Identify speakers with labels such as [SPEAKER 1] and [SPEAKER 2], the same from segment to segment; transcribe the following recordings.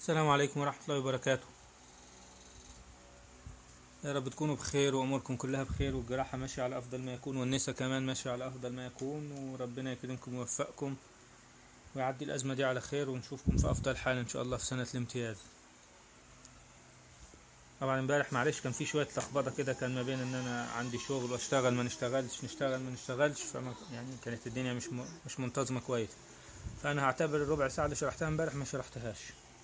[SPEAKER 1] السلام عليكم ورحمة الله وبركاته يا رب تكونوا بخير وأموركم كلها بخير والجراحة ماشية على أفضل ما يكون والنساء كمان ماشية على أفضل ما يكون وربنا يكرمكم ويوفقكم ويعدي الأزمة دي على خير ونشوفكم في أفضل حال إن شاء الله في سنة الامتياز طبعا امبارح معلش كان في شوية لخبطة كده كان ما بين إن أنا عندي شغل وأشتغل ما نشتغلش نشتغل ما نشتغلش فما يعني كانت الدنيا مش م... مش منتظمة كويس فأنا هعتبر الربع ساعة اللي شرحتها امبارح ما شرحتهاش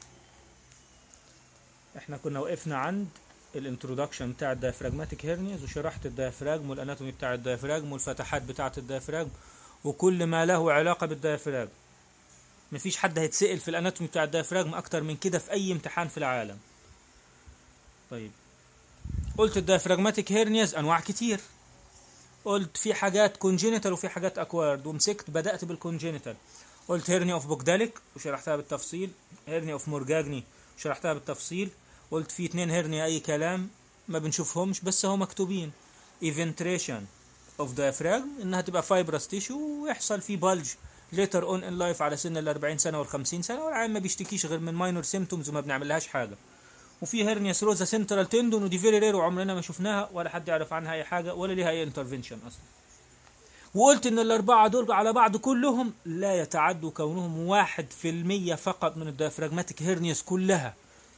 [SPEAKER 1] احنا كنا وقفنا عند الانترودكشن بتاع الديافراجماتيك هيرنيز وشرحت الديافراجم والاناتومي بتاع الديافراجم والفتحات بتاعه الديافراجم وكل ما له علاقه بالديافراجم مفيش حد هيتسأل في الاناتومي بتاع الديافراجم اكتر من كده في اي امتحان في العالم طيب قلت الديافراجماتيك هيرنيز انواع كتير قلت في حاجات كونجينيتال وفي حاجات اكوارد ومسكت بدأت بالكونجينيتال قلت هيرنيا اوف بوكداليك وشرحتها بالتفصيل هيرنيا اوف مورجاجني شرحتها بالتفصيل قلت في اتنين هرنيا اي كلام ما بنشوفهمش بس هو مكتوبين ايفنتريشن اوف diaphragm انها تبقى fibrous tissue ويحصل فيه بلج later on in life على سن ال 40 سنه وال 50 سنه والعيان ما بيشتكيش غير من minor symptoms وما بنعملهاش حاجه وفي هرنيا سروزا سنترال تندون ودي فيري رير وعمرنا ما شفناها ولا حد يعرف عنها اي حاجه ولا ليها اي انترفنشن اصلا وقلت ان الاربعه دول على بعض كلهم لا يتعدوا كونهم واحد في المية فقط من الديافراجماتيك هيرنياس كلها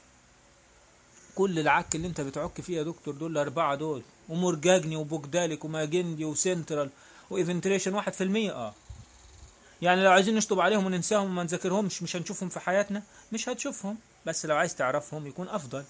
[SPEAKER 1] كل العك اللي انت بتعك فيه يا دكتور دول الاربعه دول ومورجاجني وبوكداليك وماجندي وسنترال وايفنتريشن واحد في المية اه يعني لو عايزين نشطب عليهم وننساهم وما نذاكرهمش مش هنشوفهم في حياتنا مش هتشوفهم بس لو عايز تعرفهم يكون افضل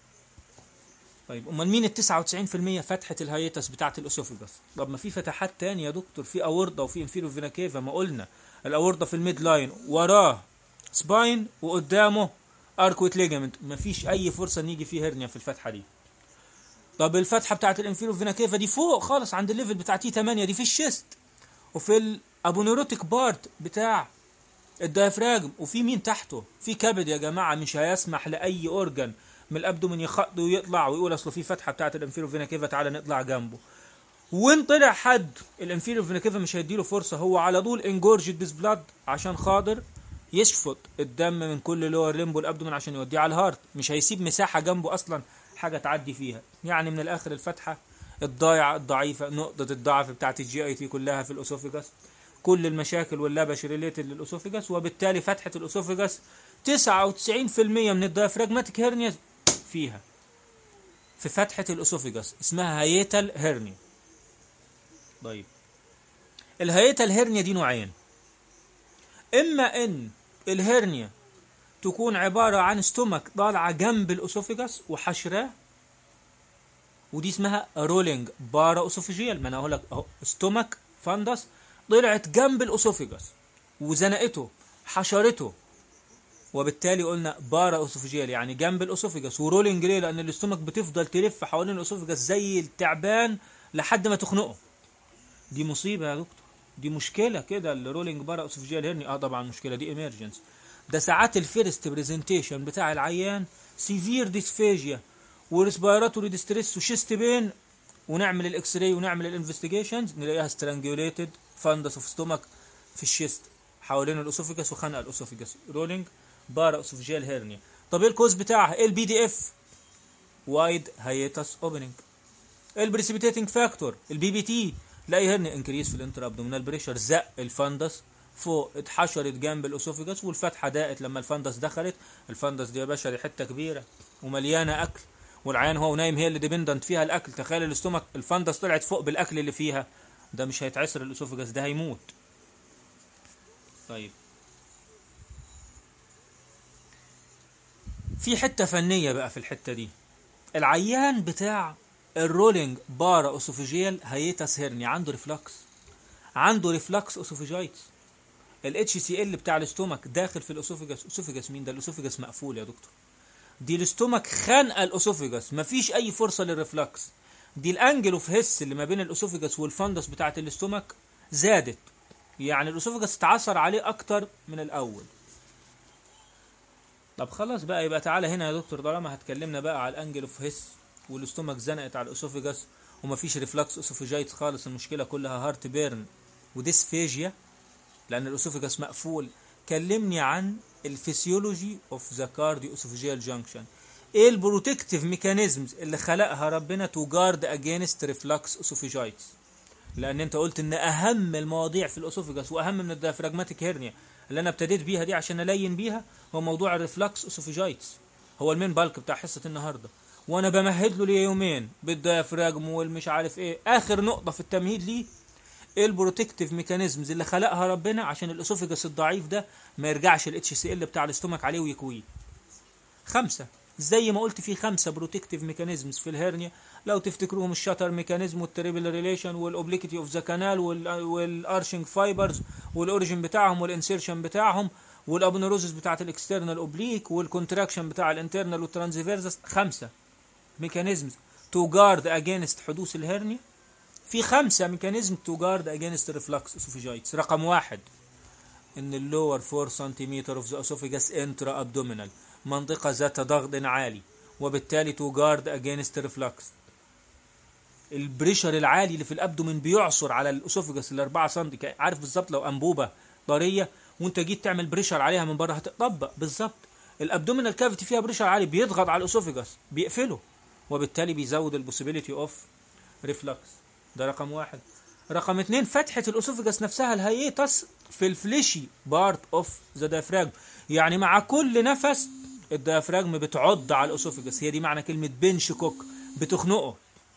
[SPEAKER 1] طيب امال مين ال 99% فتحه الهايتس بتاعه الاسوفيجاس طب ما في فتحات تانية يا دكتور في اورده وفي انفيرو فينا كيفا ما قلنا الاورده في الميد لاين وراه سباين وقدامه اركويت ليجامنت مفيش اي فرصه ان يجي فيه هرنيا في الفتحه دي طب الفتحه بتاعه الانفيرو فينا كيفا دي فوق خالص عند الليفل بتاع تي 8 دي في الشيست وفي الابونيروتيك بارت بتاع الديافراجم وفي مين تحته في كبد يا جماعه مش هيسمح لاي اورجن من الابدومين يخط ويطلع ويقول اصل في فتحه بتاعه الانفيرو فينا كيفا تعالى نطلع جنبه وان طلع حد الانفيرو فينا كيفا مش هيديله فرصه هو على طول انجورجد بيس بلاد عشان خاطر يشفط الدم من كل لور ليمبو الابدومين عشان يوديه على الهارت مش هيسيب مساحه جنبه اصلا حاجه تعدي فيها يعني من الاخر الفتحه الضايعه الضعيفه نقطه الضعف بتاعت الجي اي تي كلها في الاسوفيجاس كل المشاكل واللبش ريليتد للاسوفيجاس وبالتالي فتحه الاسوفيجاس 99% من الديافراجماتيك هيرنياز فيها في فتحه الاسوفيجاس اسمها هيتال هيرنيا طيب الهيتال هيرنيا دي نوعين اما ان الهرنيا تكون عبارة عن ستومك طالعة جنب الأسوفيجاس وحشراه ودي اسمها رولينج بارا أسوفيجيال ما أنا أقول لك أهو ستومك فاندس طلعت جنب الأسوفيجاس وزنقته حشرته وبالتالي قلنا بارا أسوفيجيال يعني جنب الأسوفيجاس ورولينج ليه لأن الاستومك بتفضل تلف حوالين الأسوفيجاس زي التعبان لحد ما تخنقه دي مصيبة يا دكتور دي مشكله كده الرولينج بارا اسوفيجيال هيرني اه طبعا مشكله دي ايمرجنس ده ساعات الفيرست برزنتيشن بتاع العيان سيفير ديسفيجيا وريسبيراتوري ديستريس وشيست بين ونعمل الاكس راي ونعمل الانفستيجيشنز نلاقيها سترانجوليتد فاندس اوف ستومك في الشيست حوالين الاسوفيجاس وخنق الاسوفيجاس رولينج بارا اسوفيجيال هيرنيا طب ايه الكوز بتاعها ايه البي دي اف وايد هايتس اوبننج البريسيبيتيتنج فاكتور البي بي تي تلاقي هرني انكريس في الانتر ابدومينال بريشر زق الفندس فوق اتحشرت جنب الاسوفيجاس والفتحه ضاقت لما الفندس دخلت الفندس دي يا باشا دي حته كبيره ومليانه اكل والعيان هو نايم هي اللي ديبندنت فيها الاكل تخيل الاستومك الفندس طلعت فوق بالاكل اللي فيها ده مش هيتعسر الاسوفيجاس ده هيموت طيب في حته فنيه بقى في الحته دي العيان بتاع الرولينج بارا اسوفيجيال هيتس هيرني عنده ريفلكس عنده ريفلكس اسوفيجايتس الاتش سي ال بتاع الاستومك داخل في الاسوفيجاس اسوفيجاس مين ده الاسوفيجاس مقفول يا دكتور دي الاستومك خانقه الاسوفيجاس مفيش اي فرصه للريفلكس دي الانجل اوف هيس اللي ما بين الاسوفيجاس والفندس بتاعه الاستومك زادت يعني الاسوفيجاس اتعصر عليه اكتر من الاول طب خلاص بقى يبقى تعالى هنا يا دكتور طالما هتكلمنا بقى على الانجل اوف هيس والاستومك زنقت على الاسوفيجاس ومفيش ريفلكس اسوفيجايت خالص المشكله كلها هارت بيرن وديسفيجيا لان الاسوفيجاس مقفول كلمني عن الفسيولوجي اوف ذا كارديو اسوفيجيال جانكشن ايه البروتكتيف ميكانيزمز اللي خلقها ربنا تو جارد اجينست ريفلكس اسوفيجايتس لان انت قلت ان اهم المواضيع في الاسوفيجاس واهم من الديافراجماتيك هيرنيا اللي انا ابتديت بيها دي عشان الين بيها هو موضوع الريفلكس اسوفيجايتس هو المين بالك بتاع حصه النهارده وانا بمهد له ليومين بالديافراجم والمش عارف ايه اخر نقطه في التمهيد ليه ايه البروتكتيف ميكانيزمز اللي خلقها ربنا عشان الاسوفيجاس الضعيف ده ما يرجعش الاتش سي ال بتاع الاستومك عليه ويكويه خمسه زي ما قلت في خمسه بروتكتيف ميكانيزمز في الهرنيا لو تفتكروهم الشاتر ميكانيزم والتريبل ريليشن والاوبليكيتي اوف ذا كانال والارشنج فايبرز والاوريجن بتاعهم والانسيرشن بتاعهم والابنوروزس بتاعت الاكسترنال اوبليك والكونتراكشن بتاع الانترنال والترانزفيرزس خمسه ميكانيزمز تو جارد اجينست حدوث الهرنيا في خمسه ميكانيزم تو جارد اجينست ريفلكس اسوفيجايتس رقم واحد ان اللور 4 سنتيمتر اوف ذا اسوفيجاس انترا ابدومينال منطقه ذات ضغط عالي وبالتالي تو جارد اجينست ريفلكس البريشر العالي اللي في الابدومين بيعصر على الاسوفجس ال 4 سم عارف بالظبط لو انبوبه طريه وانت جيت تعمل بريشر عليها من بره هتطبق بالظبط الابدومينال كافيتي فيها بريشر عالي بيضغط على الاسوفجس بيقفله وبالتالي بيزود البوسيبيليتي اوف ريفلكس ده رقم واحد رقم اتنين فتحة الاسوفجس نفسها الهيئتس في الفليشي بارت اوف ذا diaphragm يعني مع كل نفس الديافراجم بتعض على الاسوفجس هي دي معنى كلمة بنش كوك بتخنقه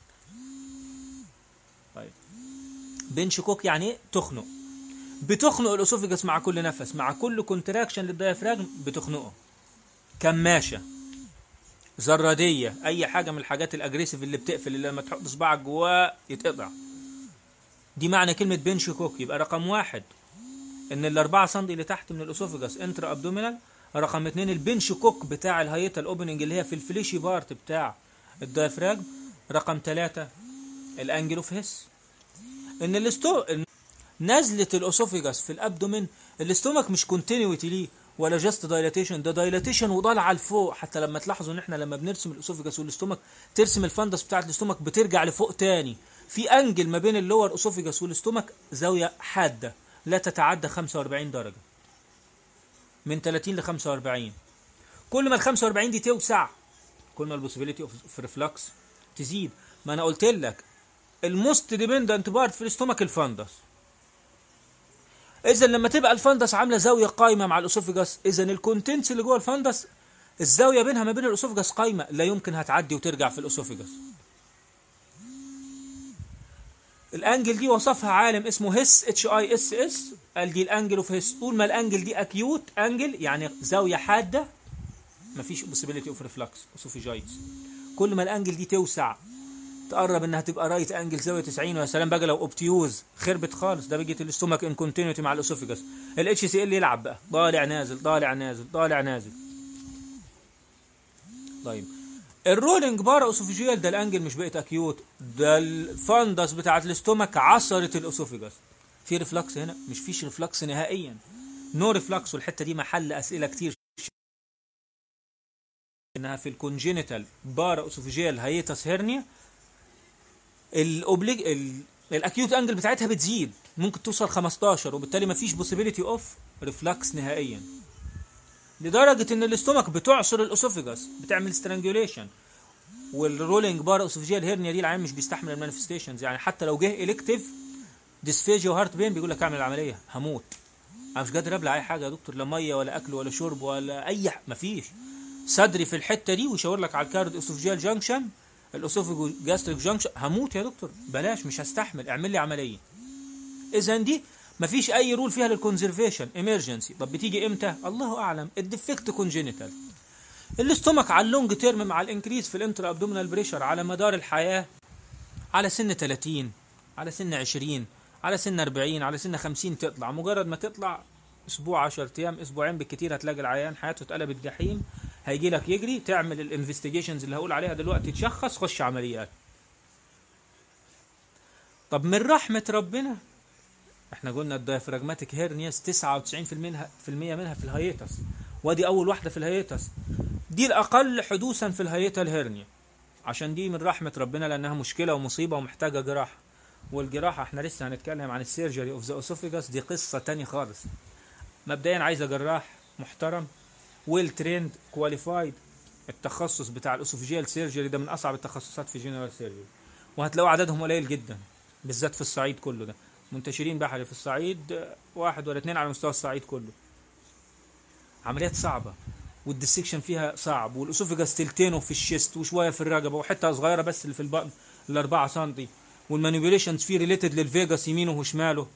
[SPEAKER 1] طيب بنش كوك يعني ايه تخنق بتخنق الاسوفجس مع كل نفس مع كل كونتراكشن للديافراجم بتخنقه كماشة زرادية اي حاجة من الحاجات الاجريسيف اللي بتقفل اللي لما تحط صباعك جواه يتقطع دي معنى كلمة بنش كوك يبقى رقم واحد ان الاربعة سم اللي تحت من الاسوفجس انترا ابدومينال رقم اتنين البنش كوك بتاع الهيئة الاوبننج اللي هي في الفليشي بارت بتاع الديافراجم رقم ثلاثة الانجل اوف هيس ان الاستو نزلة الاسوفجس في الابدومين الاستومك مش كونتينيوتي ليه ولا جاست دايلاتيشن ده دايلاتيشن وضالعه لفوق حتى لما تلاحظوا ان احنا لما بنرسم الاسوفجس والاستومك ترسم الفندس بتاعت الاستومك بترجع لفوق تاني في انجل ما بين اللور اسوفجس والاستومك زاويه حاده لا تتعدى 45 درجه من 30 ل 45 كل ما ال 45 دي توسع كل ما البوسيبيليتي اوف ريفلكس تزيد ما انا قلت لك الموست ديبندنت بارت في الاستومك الفندس اذا لما تبقى الفندس عامله زاويه قايمه مع الاسوفجس اذا الكونتنتس اللي جوه الفندس الزاويه بينها ما بين الاسوفجس قايمه لا يمكن هتعدي وترجع في الاسوفجس الانجل دي وصفها عالم اسمه هيس اتش اي اس اس قال دي الانجل اوف هيس طول ما الانجل دي اكيوت انجل يعني زاويه حاده مفيش بوسيبيليتي اوف ريفلكس اسوفيجايتس كل ما الانجل دي توسع تقرب انها تبقى رايت انجل زاويه 90 ويا سلام بقى لو اوبتيوز خربت خالص ده بيجي الاستومك ان كونتينيوتي مع الاسوفيجاس الاتش سي ال يلعب بقى طالع نازل طالع نازل طالع نازل طيب الرولينج بارا اسوفيجيال ده الانجل مش بقت اكيوت ده الفندس بتاعت الاستومك عصرت الاسوفيجاس في ريفلكس هنا مش فيش ريفلكس نهائيا نو ريفلكس والحته دي محل اسئله كتير انها في الكونجينيتال بارا اسوفيجيال هيتس هيرنيا الاوبليج ال... الاكيوت انجل بتاعتها بتزيد ممكن توصل 15 وبالتالي مفيش بوسيبيليتي اوف ريفلكس نهائيا لدرجه ان الاستومك بتعصر الاسوفيجاس بتعمل سترانجوليشن والرولينج بار اسوفيجيال هيرنيا دي العيان مش بيستحمل المانيفستيشنز يعني حتى لو جه الكتيف ديسفيجيا وهارت بين بيقول لك اعمل العمليه هموت انا مش قادر ابلع اي حاجه يا دكتور لا ميه ولا اكل ولا شرب ولا اي ح... مفيش صدري في الحته دي ويشاور لك على الكارد اسوفيجيال جانكشن الاسوفيجو جاستريك جانكشن هموت يا دكتور بلاش مش هستحمل اعمل لي عمليه اذا دي مفيش اي رول فيها للكونزرفيشن امرجنسي طب بتيجي امتى الله اعلم الديفكت كونجينيتال الاستومك على اللونج تيرم مع الانكريز في الانترا ابدومينال بريشر على مدار الحياه على سن 30 على سن 20 على سن 40 على سن 50 تطلع مجرد ما تطلع اسبوع 10 ايام اسبوعين بالكتير هتلاقي العيان حياته اتقلبت جحيم هيجي لك يجري تعمل الانفستيجيشنز اللي هقول عليها دلوقتي تشخص خش عمليات طب من رحمة ربنا احنا قلنا الدايفراجماتيك هيرنياس 99% منها في المية منها في الهيتس ودي اول واحدة في الهيتس دي الاقل حدوثا في الهيتا الهرنيا عشان دي من رحمة ربنا لانها مشكلة ومصيبة ومحتاجة جراحة والجراحة احنا لسه هنتكلم عن السيرجري اوف ذا اسوفيجاس دي قصة تاني خالص مبدئيا عايزة جراح محترم ويل تريند كواليفايد التخصص بتاع الاسوفيجيال سيرجري ده من اصعب التخصصات في جنرال سيرجري وهتلاقوا عددهم قليل جدا بالذات في الصعيد كله ده منتشرين بحري في الصعيد آه، واحد ولا اتنين على مستوى الصعيد كله عمليات صعبة والديسكشن فيها صعب والاسوفيجاس تلتينه في الشيست وشويه في الرقبه وحته صغيره بس اللي في البطن الأربعة سنتي والمانيبيوليشنز فيه ريليتد للفيجاس يمينه وشماله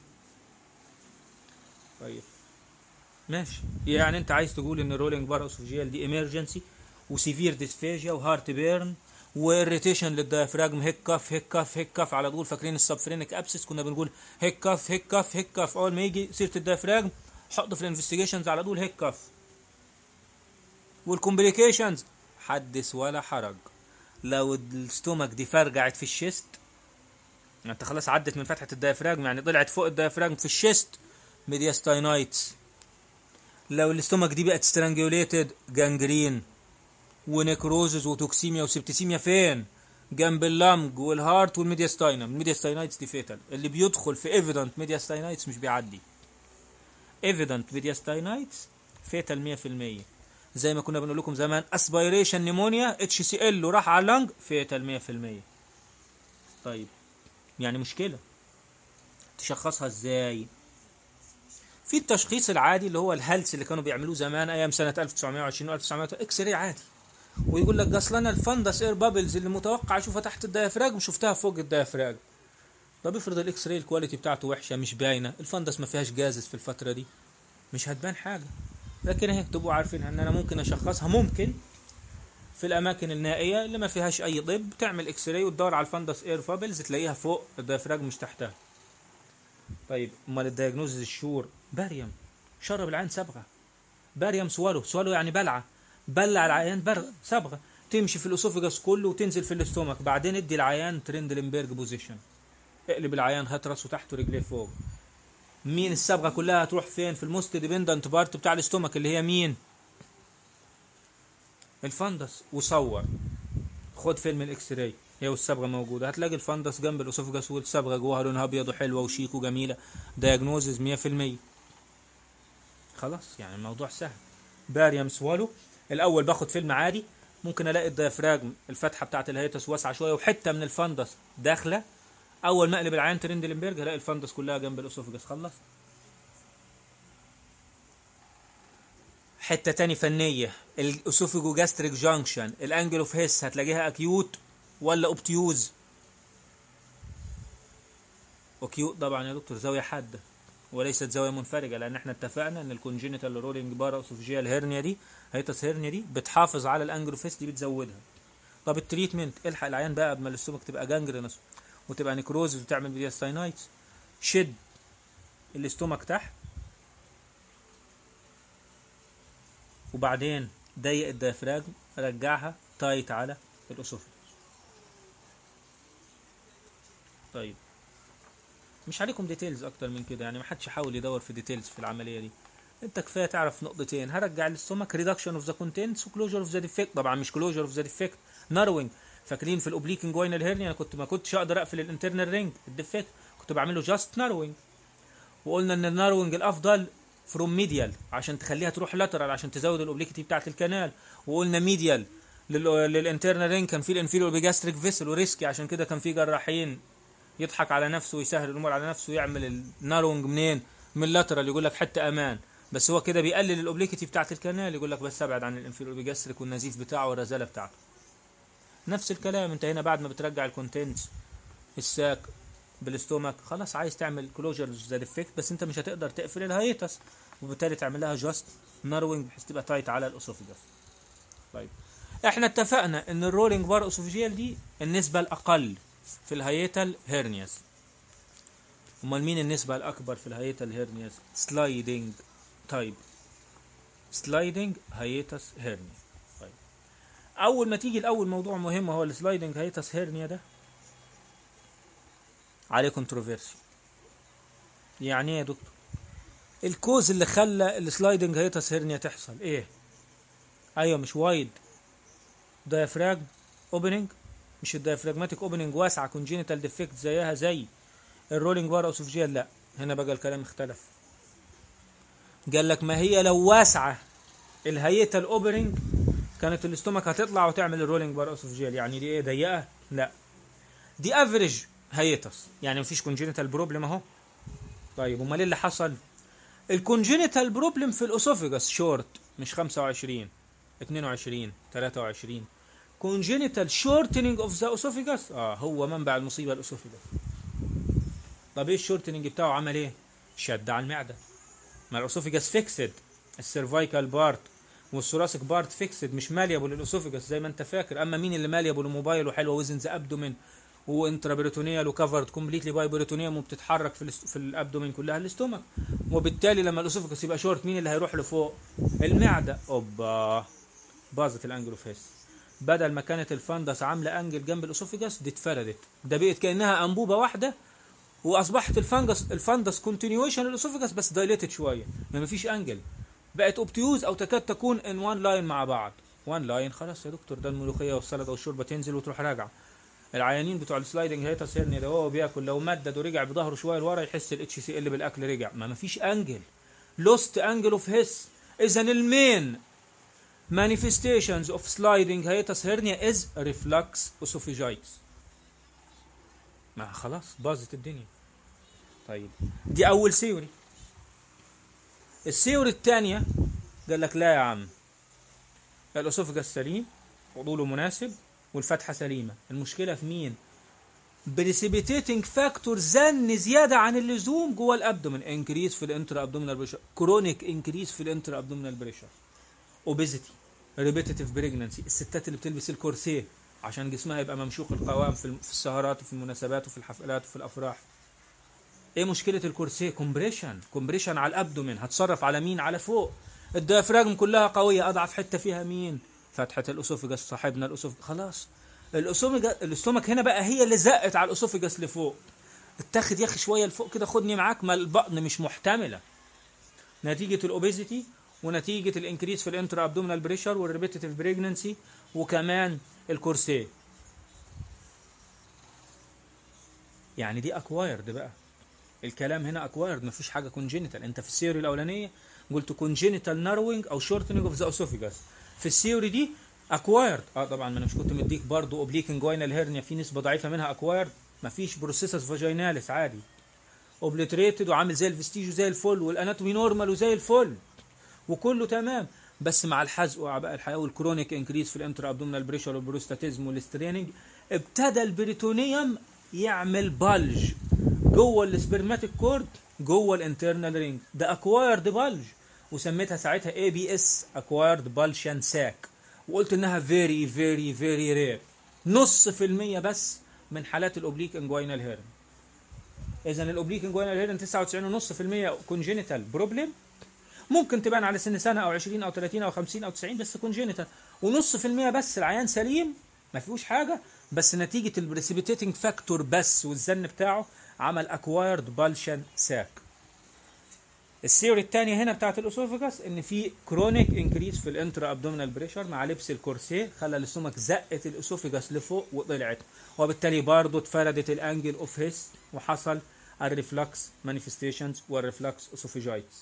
[SPEAKER 1] طيب ماشي يعني انت عايز تقول ان الرولينج بار اسوفيجيال دي امرجنسي وسيفير ديسفيجيا وهارت بيرن واريتيشن للديافراجم هيك كاف هيك كاف هيك كاف على طول فاكرين السبفرينيك ابسس كنا بنقول هيك كاف هيك كاف هيك كاف اول ما يجي سيره الديافراجم حط في الانفستيجيشنز على طول هيك كاف والكومبليكيشنز حدث ولا حرج لو الستومك دي فرجعت في الشيست انت خلاص عدت من فتحه الديافراجم يعني طلعت فوق الديافراجم في الشيست ميدياستاينايتس لو الاستومك دي بقت سترانجوليتد جانجرين ونكروزز وتوكسيميا وسبتسيميا فين جنب اللمج والهارت والميدياستاينم الميدياستاينايتس دي فيتال اللي بيدخل في ايفيدنت ميدياستاينايتس مش بيعدي ايفيدنت ميدياستاينايتس فيتال 100% زي ما كنا بنقول لكم زمان اسبيريشن نيمونيا اتش سي ال وراح على اللنج فيتال 100% طيب يعني مشكله تشخصها ازاي في التشخيص العادي اللي هو الهلس اللي كانوا بيعملوه زمان ايام سنه 1920 و 1900 اكس راي عادي ويقول لك اصل انا الفندس اير بابلز اللي متوقع اشوفها تحت الديافراجم شفتها فوق الديافراجم طب افرض الاكس راي الكواليتي بتاعته وحشه مش باينه الفندس ما فيهاش جازز في الفتره دي مش هتبان حاجه لكن هيك تبقوا عارفين ان انا ممكن اشخصها ممكن في الاماكن النائيه اللي ما فيهاش اي طب تعمل اكس راي وتدور على الفندس اير بابلز تلاقيها فوق الديافراجم مش تحتها طيب امال الدياجنوزز الشور باريوم شرب العين صبغه باريوم سوالو سوالو يعني بلعه بلع العيان برغ صبغه تمشي في الاسوفجاس كله وتنزل في الاستومك بعدين ادي العيان ترندلنبرج بوزيشن اقلب العيان هات راسه تحت ورجليه فوق مين الصبغه كلها هتروح فين في الموست ديبندنت بارت بتاع الاستومك اللي هي مين الفندس وصور خد فيلم الاكس راي هي والصبغه موجوده هتلاقي الفندس جنب الاسوفجاس والصبغه جواها لونها ابيض وحلوه وشيك وجميله دايجنوزز 100% خلاص يعني الموضوع سهل باريوم سوالو الاول باخد فيلم عادي ممكن الاقي الديافراجم الفتحه بتاعت الهيتس واسعه شويه وحته من الفندس داخله اول ما اقلب العين ترندلنبرج هلاقي الفندس كلها جنب الاسوفجاس خلص حته تاني فنيه الاسوفيجو جاستريك جانكشن الانجل اوف هيس هتلاقيها اكيوت ولا اوبتيوز اوكيوت طبعا يا دكتور زاويه حاده وليست زاويه منفرجه لان احنا اتفقنا ان الكونجينيتال رولينج بارا اسوفيجيال هيرنيا دي هيتس هيرنيا دي بتحافظ على الانجل اوف هيس دي بتزودها طب التريتمنت الحق العيان بقى قبل ما الاستومك تبقى جانجرينس وتبقى نيكروزز وتعمل ميدياستاينايتس شد الاستومك تحت وبعدين ضيق الديافراجم رجعها تايت على الاسوفجس طيب مش عليكم ديتيلز اكتر من كده يعني ما حدش يحاول يدور في ديتيلز في العمليه دي انت كفايه تعرف نقطتين هرجع الاستومك ريدكشن اوف ذا كونتنتس وكلوجر اوف ذا ديفكت طبعا مش كلوجر اوف ذا ديفكت ناروينج فاكرين في الاوبليكنج جوينال هيرنيا انا كنت ما كنتش اقدر اقفل الانترنال رينج الديفكت كنت بعمله جاست ناروينج وقلنا ان الناروينج الافضل فروم ميديال عشان تخليها تروح لاترال عشان تزود الاوبليكتي بتاعت الكنال وقلنا ميديال للانترنال رينج كان في الانفيريور بيجاستريك فيسل وريسكي عشان كده كان في جراحين يضحك على نفسه ويسهل الامور على نفسه ويعمل الناروينج منين من لاترال يقول لك حتى امان بس هو كده بيقلل الاوبليكتي بتاعت الكنال يقول لك بس ابعد عن الانفيريور بيجاستريك والنزيف بتاعه والرزاله بتاعته نفس الكلام انت هنا بعد ما بترجع الكونتنتس الساك بالاستومك خلاص عايز تعمل كلوجر ذا ديفكت بس انت مش هتقدر تقفل الهيتس وبالتالي تعمل لها جاست ناروينج بحيث تبقى تايت على الاسوفجس طيب احنا اتفقنا ان الرولينج بار اسوفيجيال دي النسبه الاقل في الهيتال هيرنياز امال مين النسبه الاكبر في الهيتال هيرنياز سلايدنج تايب سلايدنج هيتس هيرنيا طيب اول ما تيجي الاول موضوع مهم هو السلايدنج هيتس هيرنيا ده عليه كونتروفيرسي يعني ايه يا دكتور الكوز اللي خلى السلايدنج هيتس هيرنيا تحصل ايه ايوه مش وايد دايفراجم اوبننج مش الدايفراجماتيك اوبننج واسعه كونجينيتال ديفكت زيها زي الرولينج بار اوسوفجيال لا هنا بقى الكلام اختلف قال لك ما هي لو واسعه الهيئه الاوبرنج كانت الاستومك هتطلع وتعمل الرولينج بار اسوفجيال يعني دي ايه ضيقه لا دي افريج هيتس يعني مفيش كونجينيتال بروبلم اهو طيب امال ايه اللي حصل الكونجينيتال بروبلم في الاسوفيجاس شورت مش 25 22 23 كونجينيتال شورتنينج اوف ذا اسوفيجاس اه هو منبع المصيبه الاسوفيجاس طب ايه الشورتنينج بتاعه عمل ايه شد على المعده ما الاسوفيجاس فيكسد السيرفايكال بارت والثوراسيك بارت فيكسد مش ماليابل الاسوفيجاس زي ما انت فاكر اما مين اللي ماليابل وموبايل وحلوه وزن ذا ابدومين وانترابريتونيال وكفرد كومبليتلي باي بريتونيوم وبتتحرك في الاست... في الابدومين كلها الاستومك وبالتالي لما الاسوفيجاس يبقى شورت مين اللي هيروح لفوق المعده اوبا باظت الانجل اوف هيس بدل ما كانت الفندس عامله انجل جنب الاسوفيجاس دي اتفردت ده بقت كانها انبوبه واحده واصبحت الفنجس الفندس كونتينيويشن الاسوفيجاس بس دايليتد شويه ما فيش انجل بقت اوبتيوز او تكاد تكون ان وان لاين مع بعض وان لاين خلاص يا دكتور ده الملوخيه والسلطه والشوربه تنزل وتروح راجعه العيانين بتوع السلايدنج هيتس هيرني ده هو بياكل لو مدد ورجع بظهره شويه لورا يحس الاتش سي ال بالاكل رجع ما مفيش انجل لوست انجل اوف هيس اذا المين manifestations of sliding hiatus hernia is reflux esophagitis ما خلاص باظت الدنيا طيب دي اول ثيوري الثيوري الثانيه قال لك لا يا عم الاسوفجاس سليم وطوله مناسب والفتحه سليمه المشكله في مين بريسيبيتيتنج فاكتور زن زياده عن اللزوم جوه الابدومين انكريز في الانتر ابدومينال بريشر كرونيك انكريز في الانتر ابدومينال بريشر اوبيزيتي ريبيتيتيف بريجننسي الستات اللي بتلبس الكورسيه عشان جسمها يبقى ممشوق القوام في في السهرات وفي المناسبات وفي الحفلات وفي الافراح ايه مشكله الكورسيه كومبريشن كومبريشن على الابدومين هتصرف على مين على فوق الديافراجم كلها قويه اضعف حته فيها مين فتحه الاسوفجس صاحبنا الاسوفجس خلاص الاسوفجس الاستومك هنا بقى هي اللي زقت على الاسوفجس لفوق اتاخد يا اخي شويه لفوق كده خدني معاك ما البطن مش محتمله نتيجه الاوبيزيتي ونتيجه الانكريس في الانترا ابدومينال بريشر والريبيتيف بريجننسي وكمان الكورسيه يعني دي اكوايرد بقى الكلام هنا اكوايرد مفيش حاجه كونجينيتال انت في الثيوري الاولانيه قلت كونجينيتال ناروينج او شورتنج اوف ذا اسوفيجاس في الثيوري دي اكوايرد اه طبعا ما انا مش كنت مديك برضو اوبليك انجوينال هيرنيا في نسبه ضعيفه منها اكوايرد مفيش بروسيسس فاجيناليس عادي اوبليتريتد وعامل زي الفستيج وزي الفل والاناتومي نورمال وزي الفل وكله تمام بس مع الحزق وعباء الحياه والكرونيك انكريز في الانتر ابدومينال بريشر والبروستاتيزم والستريننج ابتدى البريتونيوم يعمل بلج جوه السبرماتيك كورد جوه الانترنال رينج ده اكوايرد بلج وسميتها ساعتها اي بي اس اكوايرد بالشان ساك وقلت انها فيري فيري فيري رير نص في المية بس من حالات الاوبليك انجوينال هيرن اذا الاوبليك انجوينال هيرن 99.5% كونجينيتال بروبلم ممكن تبان على سن سنه او 20 او 30 او 50 او 90 بس كونجينيتال ونص في المية بس العيان سليم ما فيهوش حاجه بس نتيجه البريسيبيتيتنج فاكتور بس والزن بتاعه عمل اكوايرد بالشان ساك الثيوري الثانيه هنا بتاعت الاسوفجاس ان في كرونيك انكريز في الانترا ابدومينال بريشر مع لبس الكورسيه خلى الاستومك زقت الاسوفجاس لفوق وطلعت وبالتالي برضه اتفردت الانجل اوف هيس وحصل الريفلكس مانيفستيشنز والريفلكس اسوفيجايتس